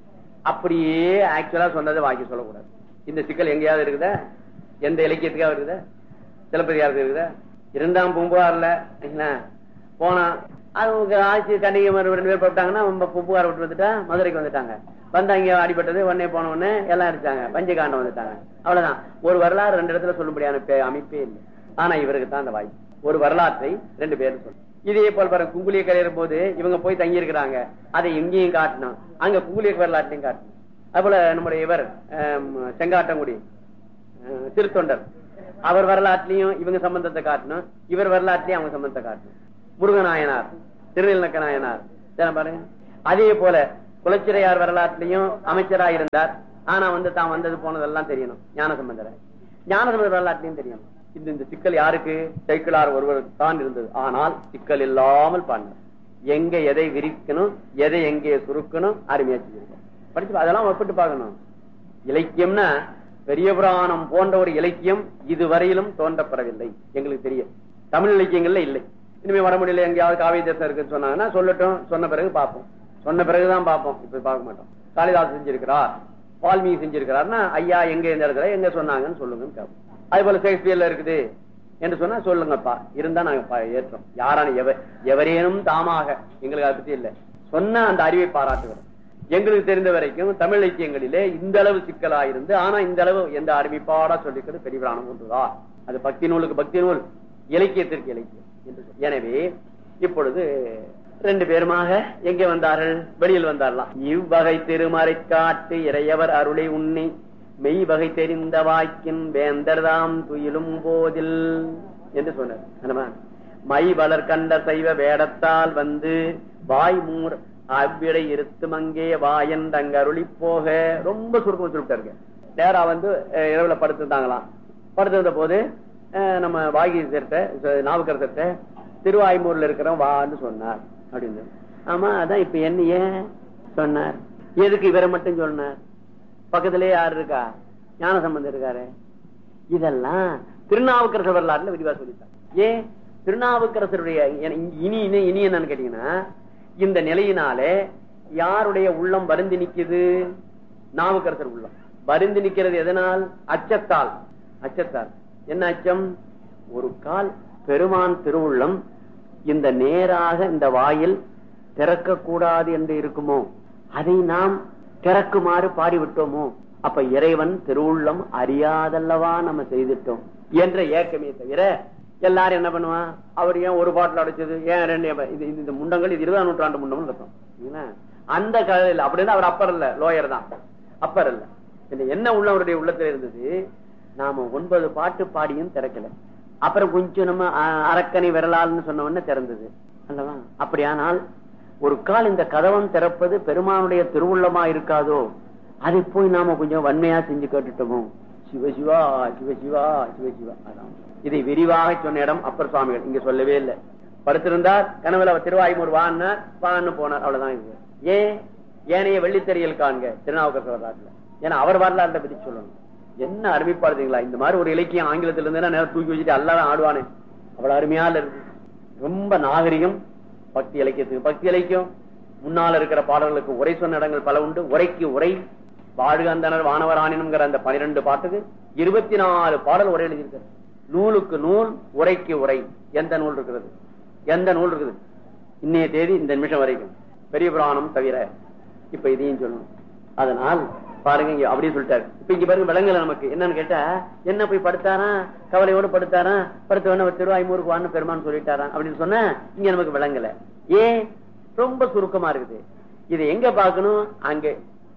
Speaker 4: அப்படியே ஆக்சுவலா சொன்னதை வாங்கி சொல்லக்கூடாது இந்த சிக்கல் எங்கேயாவது இருக்குதா எந்த இலக்கியத்துக்காக இருக்குதா சிலப்பதிகாரத்துக்கு இருக்குதா இரண்டாம் பூம்புகார்ல என்ன போனா அவங்க ஆட்சி கண்டிகை மறு ரெண்டு பேர் போட்டாங்கன்னா பூம்புகார் விட்டு வந்துட்டா மதுரைக்கு வந்துட்டாங்க வந்து அங்க அடிபட்டது உடனே போன உடனே எல்லாம் அடிச்சாங்க பஞ்சகாண்டம் வந்துட்டாங்க அவ்வளவுதான் ஒரு வரலாறு ரெண்டு இடத்துல சொல்லும்படியான பே- அமைப்பே இல்லை ஆனா இவருக்கு தான் அந்த வாய்ப்பு ஒரு வரலாற்றை ரெண்டு பேரும் சொல்லு இதே போல் பாருங்க குங்குலிய கலையிற போது இவங்க போய் தங்கி இருக்கிறாங்க அதை இங்கேயும் காட்டணும் அங்க குங்குலிய வரலாற்றையும் காட்டணும் அதுபோல நம்முடைய இவர் ஆம், செங்காட்டங்குடி அஹ், திருத்தொண்டர் அவர் வரலாற்றிலையும் இவங்க சம்பந்தத்தை காட்டணும் இவர் வரலாற்றிலையும் அவங்க சம்பந்தத்தை காட்டணும் முருகநாயனார் திருநெல்நக்க நாயனார் இதெல்லாம் பாருங்க அதே போல குலச்சிறையார் வரலாற்றிலையும் அமைச்சராக இருந்தார் ஆனா வந்து தான் வந்தது போனதெல்லாம் தெரியணும் ஞான சம்பந்தர் ஞான சம்பந்தர் வரலாற்றிலையும் தெரியணும் இந்த இந்த சிக்கல் யாருக்கு சைக்கிளார் ஒருவருக்கு தான் இருந்தது ஆனால் சிக்கல் இல்லாமல் பாடினார் எங்க எதை விரிக்கணும் எதை எங்கே சுருக்கணும் அருமையா செஞ்சிருக்கோம் படிச்சு பா- அதெல்லாம் ஒப்பிட்டு பார்க்கணும் இலக்கியம்னா பெரிய புராணம் போன்ற ஒரு இலக்கியம் இதுவரையிலும் தோன்றப்படவில்லை எங்களுக்கு தெரியும் தமிழ் இலக்கியங்கள்ல இல்லை இனிமே வர முடியல எங்கேயாவது காவிரி தேசம் இருக்குன்னு சொன்னாங்கன்னா சொல்லட்டும் சொன்ன பிறகு பார்ப்போம் சொன்ன பிறகுதான் பார்ப்போம் இப்ப பார்க்க மாட்டோம் காளிதாஸ் செஞ்சிருக்கிறார் வால்மீகி செஞ்சிருக்கிறார்னா ஐயா எங்க இந்த இடத்துல எங்க சொன்னாங்கன்னு சொல்லுங்கன்னு கேட்போம் அதே போல ஷேக்ஸ்பியர்ல இருக்குது என்று சொன்னா சொல்லுங்கப்பா இருந்தா நாங்க பா- ஏற்றோம் யாரான எவ எவரேனும் தாமாக எங்களுக்கு அதை பத்தி இல்ல சொன்ன அந்த அறிவை பாராட்டுகிறோம் எங்களுக்கு தெரிந்த வரைக்கும் தமிழ் இலக்கியங்களிலே இந்த அளவு சிக்கலா இருந்து ஆனா இந்த அளவு எந்த அறிவிப்பாடா சொல்லிக்கிறது பெரிய பிராணம் ஒன்றுதான் அது பக்தி நூலுக்கு பக்தி நூல் இலக்கியத்திற்கு இலக்கியம் என்று சொல்லி. எனவே இப்பொழுது ரெண்டு பேருமாக எங்கே வந்தார்கள் வெளியில் வந்தாரலாம் இவ்வகை திருமறை காட்டு இறையவர் அருளை உண்ணி மெய் வகை தெரிந்த வாக்கின் வேந்தர்தாம் துயிலும் போதில் என்று சொன்னார் என்னமா மை வளர் கண்ட சைவ வேடத்தால் வந்து வாய் மூர் அவ்விடை இருத்தும் அங்கே வாயன் அருளி போக ரொம்ப சுருக்கம் சொல்லிட்டாருங்க நேரா வந்து அஹ், இரவுல படுத்திருந்தாங்களாம் படுத்திருந்த போது அஹ், நம்ம வாகி சேர்த்த நாவுக்கரசர்கிட்ட திருவாய்மூர்ல இருக்கிறோம் வான்னு சொன்னார் அப்படின்னு ஆமா அதான் இப்ப என்ன ஏன் சொன்னார் எதுக்கு இவரை மட்டும் சொன்னார் பக்கத்திலே யார் இருக்கா ஞான சம்பந்தம் இருக்காரு இதெல்லாம் திருநாவுக்கரசர் வரலாறுல விரிவா சொல்லிட்டார் ஏன் திருநாவுக்கரசருடைய இனி இனி இனி என்னன்னு கேட்டீங்கன்னா இந்த நிலையினாலே யாருடைய உள்ளம் வருந்தி நிக்குது நாவுக்கரசர் உள்ளம் வருந்தி நிக்கிறது எதனால் அச்சத்தால் அச்சத்தால் என்ன அச்சம் ஒரு கால் பெருமான் திருவுள்ளம் இந்த நேராக இந்த வாயில் திறக்க கூடாது என்று இருக்குமோ அதை நாம் திறக்குமாறு பாடிவிட்டோமோ அப்ப இறைவன் திருவுள்ளம் அறியாதல்லவா நம்ம செய்துட்டோம் என்ற ஏக்கமே தவிர எல்லாரும் என்ன பண்ணுவான் அவர் ஏன் ஒரு பாட்டில் அடைச்சது ஏன் ரெண்டு இது இது- இந்த முண்டங்கள் இது இருபதாம் நூற்றாண்டு முண்டம்னு இருக்கும் சரிங்களா? அந்த கதையில் அப்படின்னு அவர் அப்பர் இல்ல லோயர் தான் அப்பர் இல்ல இதுல என்ன உள்ள அவருடைய உள்ளத்துல இருந்தது நாம ஒன்பது பாட்டு பாடியும் திறக்கல அப்புறம் கொஞ்சம் நம்ம அ- அரக்கனை விரலால்னு சொன்ன உடனே திறந்தது அல்லவா அப்படியானால் ஒரு கால் இந்த கதவம் திறப்பது பெருமானுடைய திருவுள்ளமா இருக்காதோ அதை போய் நாம கொஞ்சம் வன்மையா செஞ்சு கேட்டுட்டோமோ சிவசிவா சிவசிவா சிவசிவா அதான் இதை விரிவாக சொன்ன இடம் அப்பர் சுவாமிகள் இங்க சொல்லவே இல்லை படுத்திருந்தார் கனவுல அவர் திருவாய்மூர் வான்னு வான்னு போனார் அவ்வளவுதான் இது ஏன் ஏனைய வெள்ளித்தறியல் காண்க திருநாவுக்கரசர் வரலாற்றுல ஏன்னா அவர் வரலாறுல பத்தி சொல்லணும் என்ன அருமைப்பாடுங்களா இந்த மாதிரி ஒரு இலக்கியம் ஆங்கிலத்துல இருந்து நேரம் தூக்கி வச்சுட்டு எல்லாரும் ஆடுவானே அவ்வளவு அருமையால இருக்கு ரொம்ப நாகரிகம் பக்தி இலக்கியத்துக்கு பக்தி இலக்கியம் முன்னால இருக்கிற பாடல்களுக்கு உரை சொன்ன இடங்கள் பல உண்டு உரைக்கு உரை வாழ்கந்தனர் வானவரானினுங்கிற அந்த பனிரெண்டு பாட்டுக்கு இருபத்தி நாலு பாடல் உரை எழுதியிருக்காரு நூலுக்கு நூல் உரைக்கு உரை எந்த நூல் இருக்கிறது எந்த நூல் இருக்குது இன்னைய தேதி இந்த நிமிஷம் வரைக்கும் பெரிய புராணம் தவிர இப்ப இதையும் சொல்லணும் அதனால் பாருங்க இங்க அப்படியே சொல்லிட்டாரு இப்ப இங்க பாருங்க விலங்குல நமக்கு என்னன்னு கேட்டா என்ன போய் படுத்தாரா கவலையோட படுத்தாரா படுத்த உடனே ஒரு திருவாய்மூருக்கு வான்னு பெருமான்னு சொல்லிட்டாராம் அப்படின்னு சொன்னா இங்க நமக்கு விளங்கல ஏன் ரொம்ப சுருக்கமா இருக்குது இது எங்க பார்க்கணும் அங்கே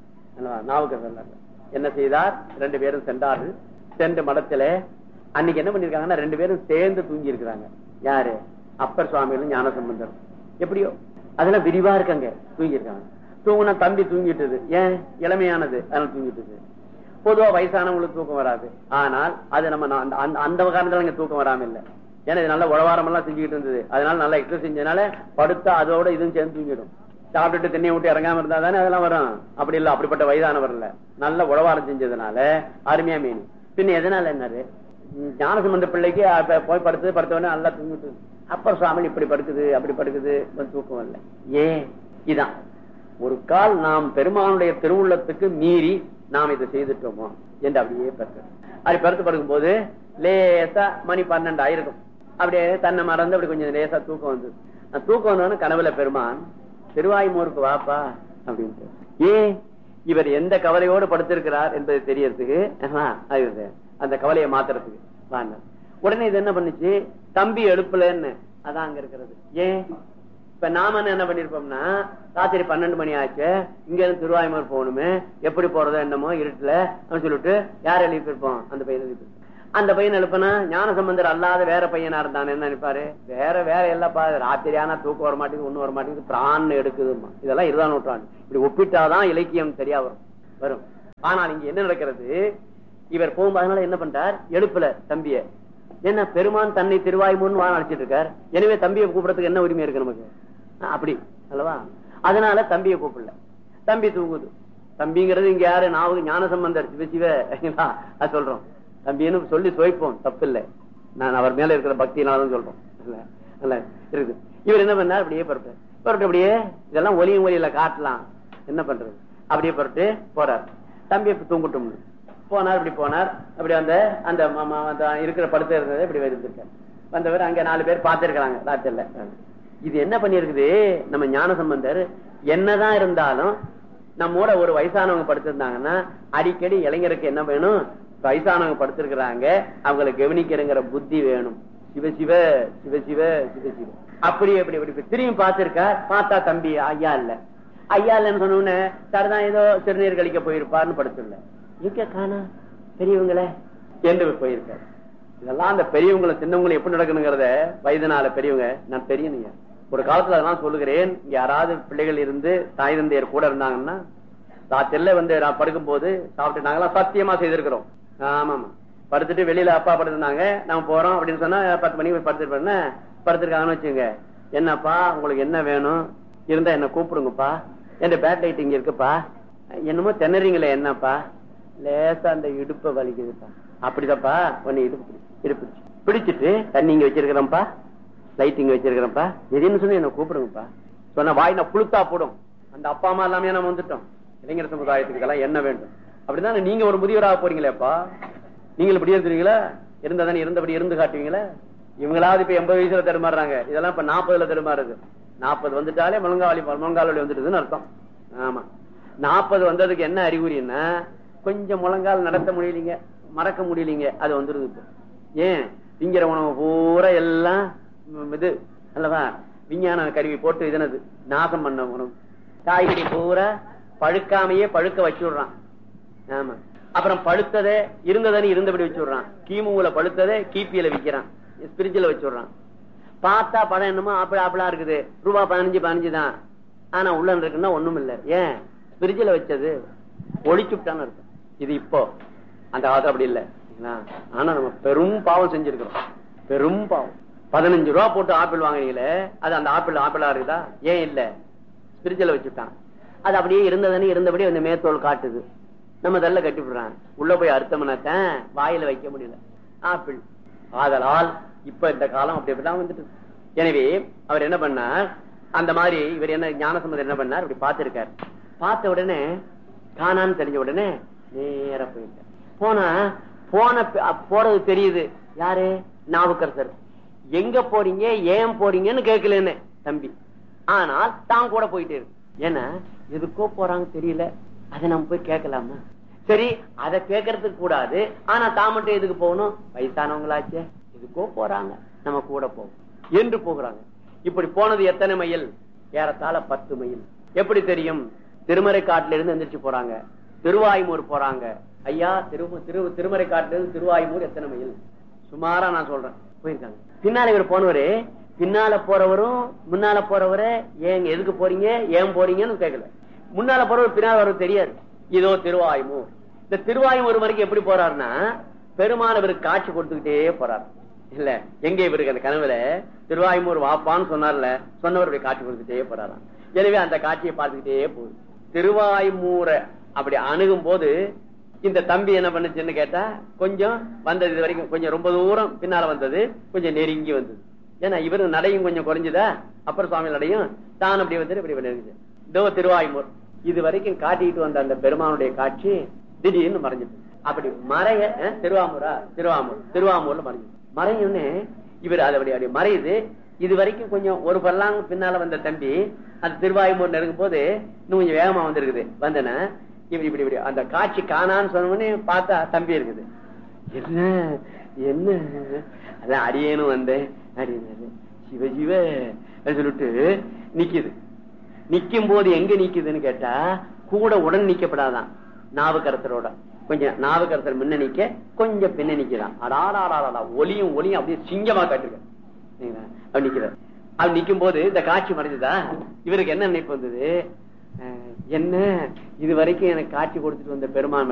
Speaker 4: நாவுக்கு என்ன செய்தார் ரெண்டு பேரும் சென்றார்கள் சென்ற மடத்துல அன்னைக்கு என்ன பண்ணிருக்காங்கன்னா ரெண்டு பேரும் சேர்ந்து தூங்கி இருக்கிறாங்க யாரு அப்பர் சுவாமிகளும் ஞானசம்பந்தரும் எப்படியோ அதெல்லாம் விரிவா இருக்காங்க தூங்கி இருக்காங்க தூங்குனா தம்பி தூங்கிட்டது ஏன் இளமையானது அதனால தூங்கிட்டது பொதுவா வயசானவங்களுக்கு தூக்கம் வராது ஆனால் அது நம்ம நா- அந்த- அந்த- அந்த காரணத்துல இங்க தூக்கம் வராம இல்ல ஏன்னா இது நல்ல உழவாரம் எல்லாம் செஞ்சுக்கிட்டு இருந்தது அதனால நல்லா எக்ஸசைஸ் செஞ்சதுனால படுத்தா அதோட இதுவும் சேர்ந்து தூங்கிடும் சாப்பிட்டுட்டு தண்ணியை விட்டு இறங்காம இருந்தா தானே அதெல்லாம் வரும் அப்படி இல்ல அப்படிப்பட்ட வயதானவர் இல்ல நல்ல உழவாரம் செஞ்சதுனால அருமையா மீன் பின்ன எதனால என்னது ம், ஞானசம்பந்த பிள்ளைக்கு அப்ப போய் படுத்து படுத்த உடனே நல்லா தூங்கிட்டு அப்பர் சுவாமி இப்படி படுக்குது அப்படி படுக்குது கொஞ்சம் தூக்கம் இல்ல ஏன் இதான் ஒரு கால் நாம் பெருமானுடைய திருவுள்ளத்துக்கு மீறி நாம் இதை செய்துட்டோமோ என்று அப்படியே படுத்து அப்படி படுத்து படுக்கும் போது லேசா மணி பன்னெண்டு ஆயிருக்கும் அப்படியே தன்னை மறந்து அப்படி கொஞ்சம் லேசா தூக்கம் வந்தது அந்த தூக்கம் வந்தோன்னு கனவுல பெருமான் திருவாய்மூருக்கு வாப்பா அப்படின்ட்டு ஏன் இவர் எந்த கவலையோடு படுத்திருக்கிறார் என்பது தெரியறதுக்கு ஆஹா, அது அந்த கவலையை மாத்துறதுக்கு வாங்க உடனே இது என்ன பண்ணுச்சு தம்பி எழுப்புலன்னு அதான் அங்க இருக்கிறது ஏன் இப்ப நாம என்ன என்ன பண்ணிருப்போம்னா ராத்திரி பன்னெண்டு மணி ஆச்சு இங்க இருந்து திருவாய்மூர் போகணுமே எப்படி போறதோ என்னமோ இருட்டுல அப்படின்னு சொல்லிட்டு யார் எழுப்பியிருப்போம் அந்த பையன் எழுப்பியிருப்போம் அந்த பையன் எழுப்பினா ஞான சம்பந்தர் அல்லாத வேற பையனா இருந்தான் என்ன நினைப்பாரு வேற வேற இல்லப்பா ராத்திரி ஆனா தூக்கம் வர மாட்டேங்குது ஒண்ணு வர மாட்டேங்குது பிரான் எடுக்குதுமா இதெல்லாம் இருதான் நூற்றாண்டு இப்படி ஒப்பிட்டாதான் இலக்கியம் சரியா வரும் வரும் ஆனால் இங்க என்ன நடக்கிறது இவர் போகும்போது அதனால என்ன பண்றார் எழுப்புல தம்பிய என்ன பெருமான் தன்னை திருவாய்மூன்னு வா அழைச்சிட்டு இருக்கார் எனவே தம்பியை கூப்பிடறதுக்கு என்ன உரிமை இருக்கு நமக்கு ஆ, அப்படி அல்லவா அதனால தம்பியை கூப்பிடல தம்பி தூங்குது தம்பிங்கிறது இங்க யாரு நாவுக்கு ஞான சம்பந்தர் சிவ சிவ அது சொல்றோம் தம்பின்னு சொல்லி சுவைப்போம் தப்பு இல்லை நான் அவர் மேல இருக்கிற பக்தினாலும் சொல்றோம் இல்ல இல்ல இருக்குது இவர் என்ன பண்ணார் அப்படியே பரப்பு பரட்டு அப்படியே இதெல்லாம் ஒலியும் ஒலியில காட்டலாம் என்ன பண்றது அப்படியே பரட்டு போறார் தம்பி இப்ப தூங்கட்டும்னு போனார் இப்படி போனார் அப்படி அந்த அந்த ம- ம- அந்த இருக்கிற படுத்து இருந்ததை இப்படி இருந்திருக்கார் வந்தவர் அங்க நாலு பேர் பார்த்திருக்கிறாங்க ராத்திரில இது என்ன பண்ணிருக்குது நம்ம ஞான சம்பந்தர் என்னதான் இருந்தாலும் நம்மோட ஒரு வயசானவங்க படுத்திருந்தாங்கன்னா அடிக்கடி இளைஞருக்கு என்ன வேணும் வயசானவங்க படுத்திருக்கிறாங்க அவங்களை கவனிக்கிறங்கிற புத்தி வேணும் சிவ சிவ சிவ சிவ சிவ சிவ அப்படி அப்படி அப்படி திரும்பி பார்த்திருக்கார் பார்த்தா தம்பி ஐயா இல்ல ஐயா இல்லைன்னு சொன்ன உடனே சரிதான் ஏதோ சிறுநீர் கழிக்க போயிருப்பார்னு படுத்துள்ள எங்க காணா பெரியவங்களே என்று போயிருக்காரு இதெல்லாம் அந்த பெரியவங்களை சின்னவங்களை எப்படி நடக்கணுங்கிறத வயதுனால பெரியவங்க நான் தெரியணுங்க ஒரு காலத்துல அதெல்லாம் சொல்லுகிறேன் இங்க யாராவது பிள்ளைகள் இருந்து தாய் தந்தையர் கூட இருந்தாங்கன்னா ராத்திரில வந்து நான் படுக்கும் போது சாப்பிட்டு நாங்கெல்லாம் சத்தியமா செய்திருக்கிறோம் ஆமாமா படுத்துட்டு வெளியில அப்பா படுத்திருந்தாங்க நம்ம போறோம் அப்படின்னு சொன்னா பத்து மணிக்கு போய் படுத்துட்டு படுத்திருக்காங்கன்னு வச்சுங்க என்னப்பா உங்களுக்கு என்ன வேணும் இருந்தா என்ன கூப்பிடுங்கப்பா என் பேட் லைட் இங்க இருக்குப்பா என்னமோ திணறீங்களே என்னப்பா லேசா அந்த இடுப்ப வலிக்குதுப்பா அப்படிதாப்பா உன்னை இடுப்பு பிடி- இடுப்பு பிடிச்சு. பிடிச்சிட்டு தண்ணி இங்க வச்சிருக்கிறேன்ப்பா லைட் இங்க வச்சிருக்கிறேன்ப்பா எதுன்னு சொல்லி என்ன கூப்பிடுங்கப்பா சொன்ன வாய் நான் புளுத்தா போடும் அந்த அப்பா அம்மா எல்லாமே நம்ம வந்துட்டோம் இளைஞர் சமுதாயத்துக்கு இதெல்லாம் என்ன வேண்டும் அப்படிதான் நீங்க ஒரு முதியவராக போறீங்களேப்பா நீங்கள் இப்படி இருந்துருவீங்களா இருந்தா தானே இருந்தபடி இருந்து காட்டுவீங்களா இவங்களாவது இப்ப எண்பது வயசுல தடுமாறுறாங்க இதெல்லாம் இப்ப நாற்பதுல தடுமாறுது நாற்பது வந்துட்டாலே முழங்காவலி முழங்கால் வந்துடுதுன்னு அர்த்தம் ஆமா நாற்பது வந்ததுக்கு என்ன அறிகுறின்னா கொஞ்சம் முழங்கால் நடத்த முடியலீங்க மறக்க முடியலீங்க அது வந்துருது இப்போ ஏன் திங்கிற உணவு பூரா எல்லாம் ம், இது அல்லவா விஞ்ஞான கருவி போட்டு இதனது நாசம் பண்ண உணவு காய்கறி பூரா பழுக்காமையே பழுக்க வச்சு விடுறான் ஆமா அப்புறம் பழுத்ததை இருந்ததனி இருந்தபடி வச்சு விடுறான் கிமுல பழுத்ததை கிபியில விக்கிறான் ஸ்பிரிட்ஜ்ல வச்சு விடுறான் பார்த்தா படம் என்னமோ ஆப்பிள் ஆப்பிளா இருக்குது ரூபா பதினஞ்சு பதினஞ்சு தான் ஆனா உள்ள இருக்குன்னா ஒண்ணும் இல்ல ஏன் ஸ்பிரிட்ஜ்ல வச்சது ஒழிச்சுட்டான்னு இருக்கும் இது இப்போ அந்த காலத்துல அப்படி இல்ல சரிங்களா? ஆனா நம்ம பெரும் பாவம் செஞ்சிருக்கிறோம் பெரும் பாவம் பதினஞ்சு ரூபா போட்டு ஆப்பிள் வாங்குறீங்களே அது அந்த ஆப்பிள் ஆப்பிளா இருக்குதா ஏன் இல்ல ஸ்பிரிட்ஜ்ல வச்சுட்டான் அது அப்படியே இருந்ததுன்னு இருந்தபடி அந்த மேத்தோல் காட்டுது நம்ம தள்ள கட்டி விடுறான் உள்ள போய் அர்த்தம்னாத்தான் வாயில வைக்க முடியல ஆப்பிள் ஆதலால் இப்ப இந்த காலம் அப்படி அப்படிதான் வந்துட்டு எனவே அவர் என்ன பண்ணார் அந்த மாதிரி இவர் என்ன ஞானசம்பந்தர் என்ன பண்ணார் இப்படி பார்த்திருக்கார் பார்த்த உடனே காணான்னு தெரிஞ்ச உடனே நேரா போயிட்டார் போனா போன ப- அ- போறது தெரியுது யாரு நாவுக்கரசர் எங்க போறீங்க ஏன் போறீங்கன்னு கேட்கலன்னு தம்பி ஆனால் தான் கூட போயிட்டே இருக்கு ஏன்னா எதுக்கோ போறாங்க தெரியல அதை நம்ம போய் கேட்கலாமா சரி அதை கேட்கறதுக்கு கூடாது ஆனா தான் மட்டும் எதுக்கு போகணும் வயசானவங்களாச்சே எதுக்கோ போறாங்க நம்ம கூட போவோம் என்று போகிறாங்க இப்படி போனது எத்தனை மைல் ஏறத்தாழ பத்து மைல் எப்படி தெரியும் திருமறை காட்டுல இருந்து எந்திரிச்சு போறாங்க திருவாய்மூர் போறாங்க ஐயா திரு திரு திருமறை காட்டுல இருந்து திருவாய்மூர் எத்தனை மைல் சுமாரா நான் சொல்றேன் போயிருக்காங்க பின்னால இவர் போனவரு பின்னால போறவரும் முன்னால போறவரை ஏன் எதுக்கு போறீங்க ஏன் போறீங்கன்னு கேட்கல முன்னால போறவர் பின்னால வரவர் தெரியாது இதோ திருவாயுமூர் இந்த திருவாயுமூர் வரைக்கும் எப்படி போறாருன்னா பெருமாள் இவருக்கு காட்சி கொடுத்துக்கிட்டே போறாரு இல்ல எங்க இவருக்கு அந்த கனவுல திருவாயுமூர் வாப்பான்னு சொன்னார்ல சொன்னவருடைய காட்சி கொடுத்துட்டே போறாராம் எனவே அந்த காட்சியை பார்த்துக்கிட்டே போகுது திருவாயுமூரை அப்படி அணுகும் போது இந்த தம்பி என்ன பண்ணுச்சுன்னு கேட்டா கொஞ்சம் வந்தது இது வரைக்கும் கொஞ்சம் ரொம்ப தூரம் பின்னால வந்தது கொஞ்சம் நெருங்கி வந்தது ஏன்னா இவரு நடையும் கொஞ்சம் குறைஞ்சுதா அப்புறம் சுவாமி நடையும் தான் அப்படி வந்து இப்படி நெருங்குச்சு இதோ திருவாயுமூர் இது வரைக்கும் காட்டிட்டு வந்த அந்த பெருமானுடைய காட்சி திடீர்னு மறைஞ்சிட்டு அப்படி மறைய அஹ், திருவாமூரா திருவாமூர் திருவாமூர்ல மறைஞ்சு மறையும்னு இவர் அது அப்படி அப்படி மறையுது இது வரைக்கும் கொஞ்சம் ஒரு பல்லாங்க பின்னால வந்த தம்பி அந்த திருவாயுமூர் நெருங்கும் போது இன்னும் கொஞ்சம் வேகமா வந்திருக்குது வந்தன இப்படி இப்படி இப்படி அந்த காட்சி காணான்னு சொன்னோடனே பார்த்தா தம்பி இருக்குது என்ன என்ன அதான் அடியேனும் வந்தேன் அப்படின்னு சிவ சிவ அப்படின்னு சொல்லிட்டு நிக்குது நிக்கும் போது எங்க நிக்குதுன்னு கேட்டா கூட உடன் நிக்கப்படாதான் நாவுக்கரசரோட கொஞ்சம் நாவுக்கரசர் முன்ன நிக்க கொஞ்சம் பின்ன நிக்கிறான் அடாடாடாடா ஒலியும் ஒலியும் அப்படியே சிங்கமா காட்டுங்க அப்படி நிக்கிறார் அப்படி நிக்கும் போது இந்த காட்சி மறைஞ்சதா இவருக்கு என்ன நினைப்பு வந்தது அஹ், என்ன இது வரைக்கும் எனக்கு காட்சி கொடுத்துட்டு வந்த பெருமான்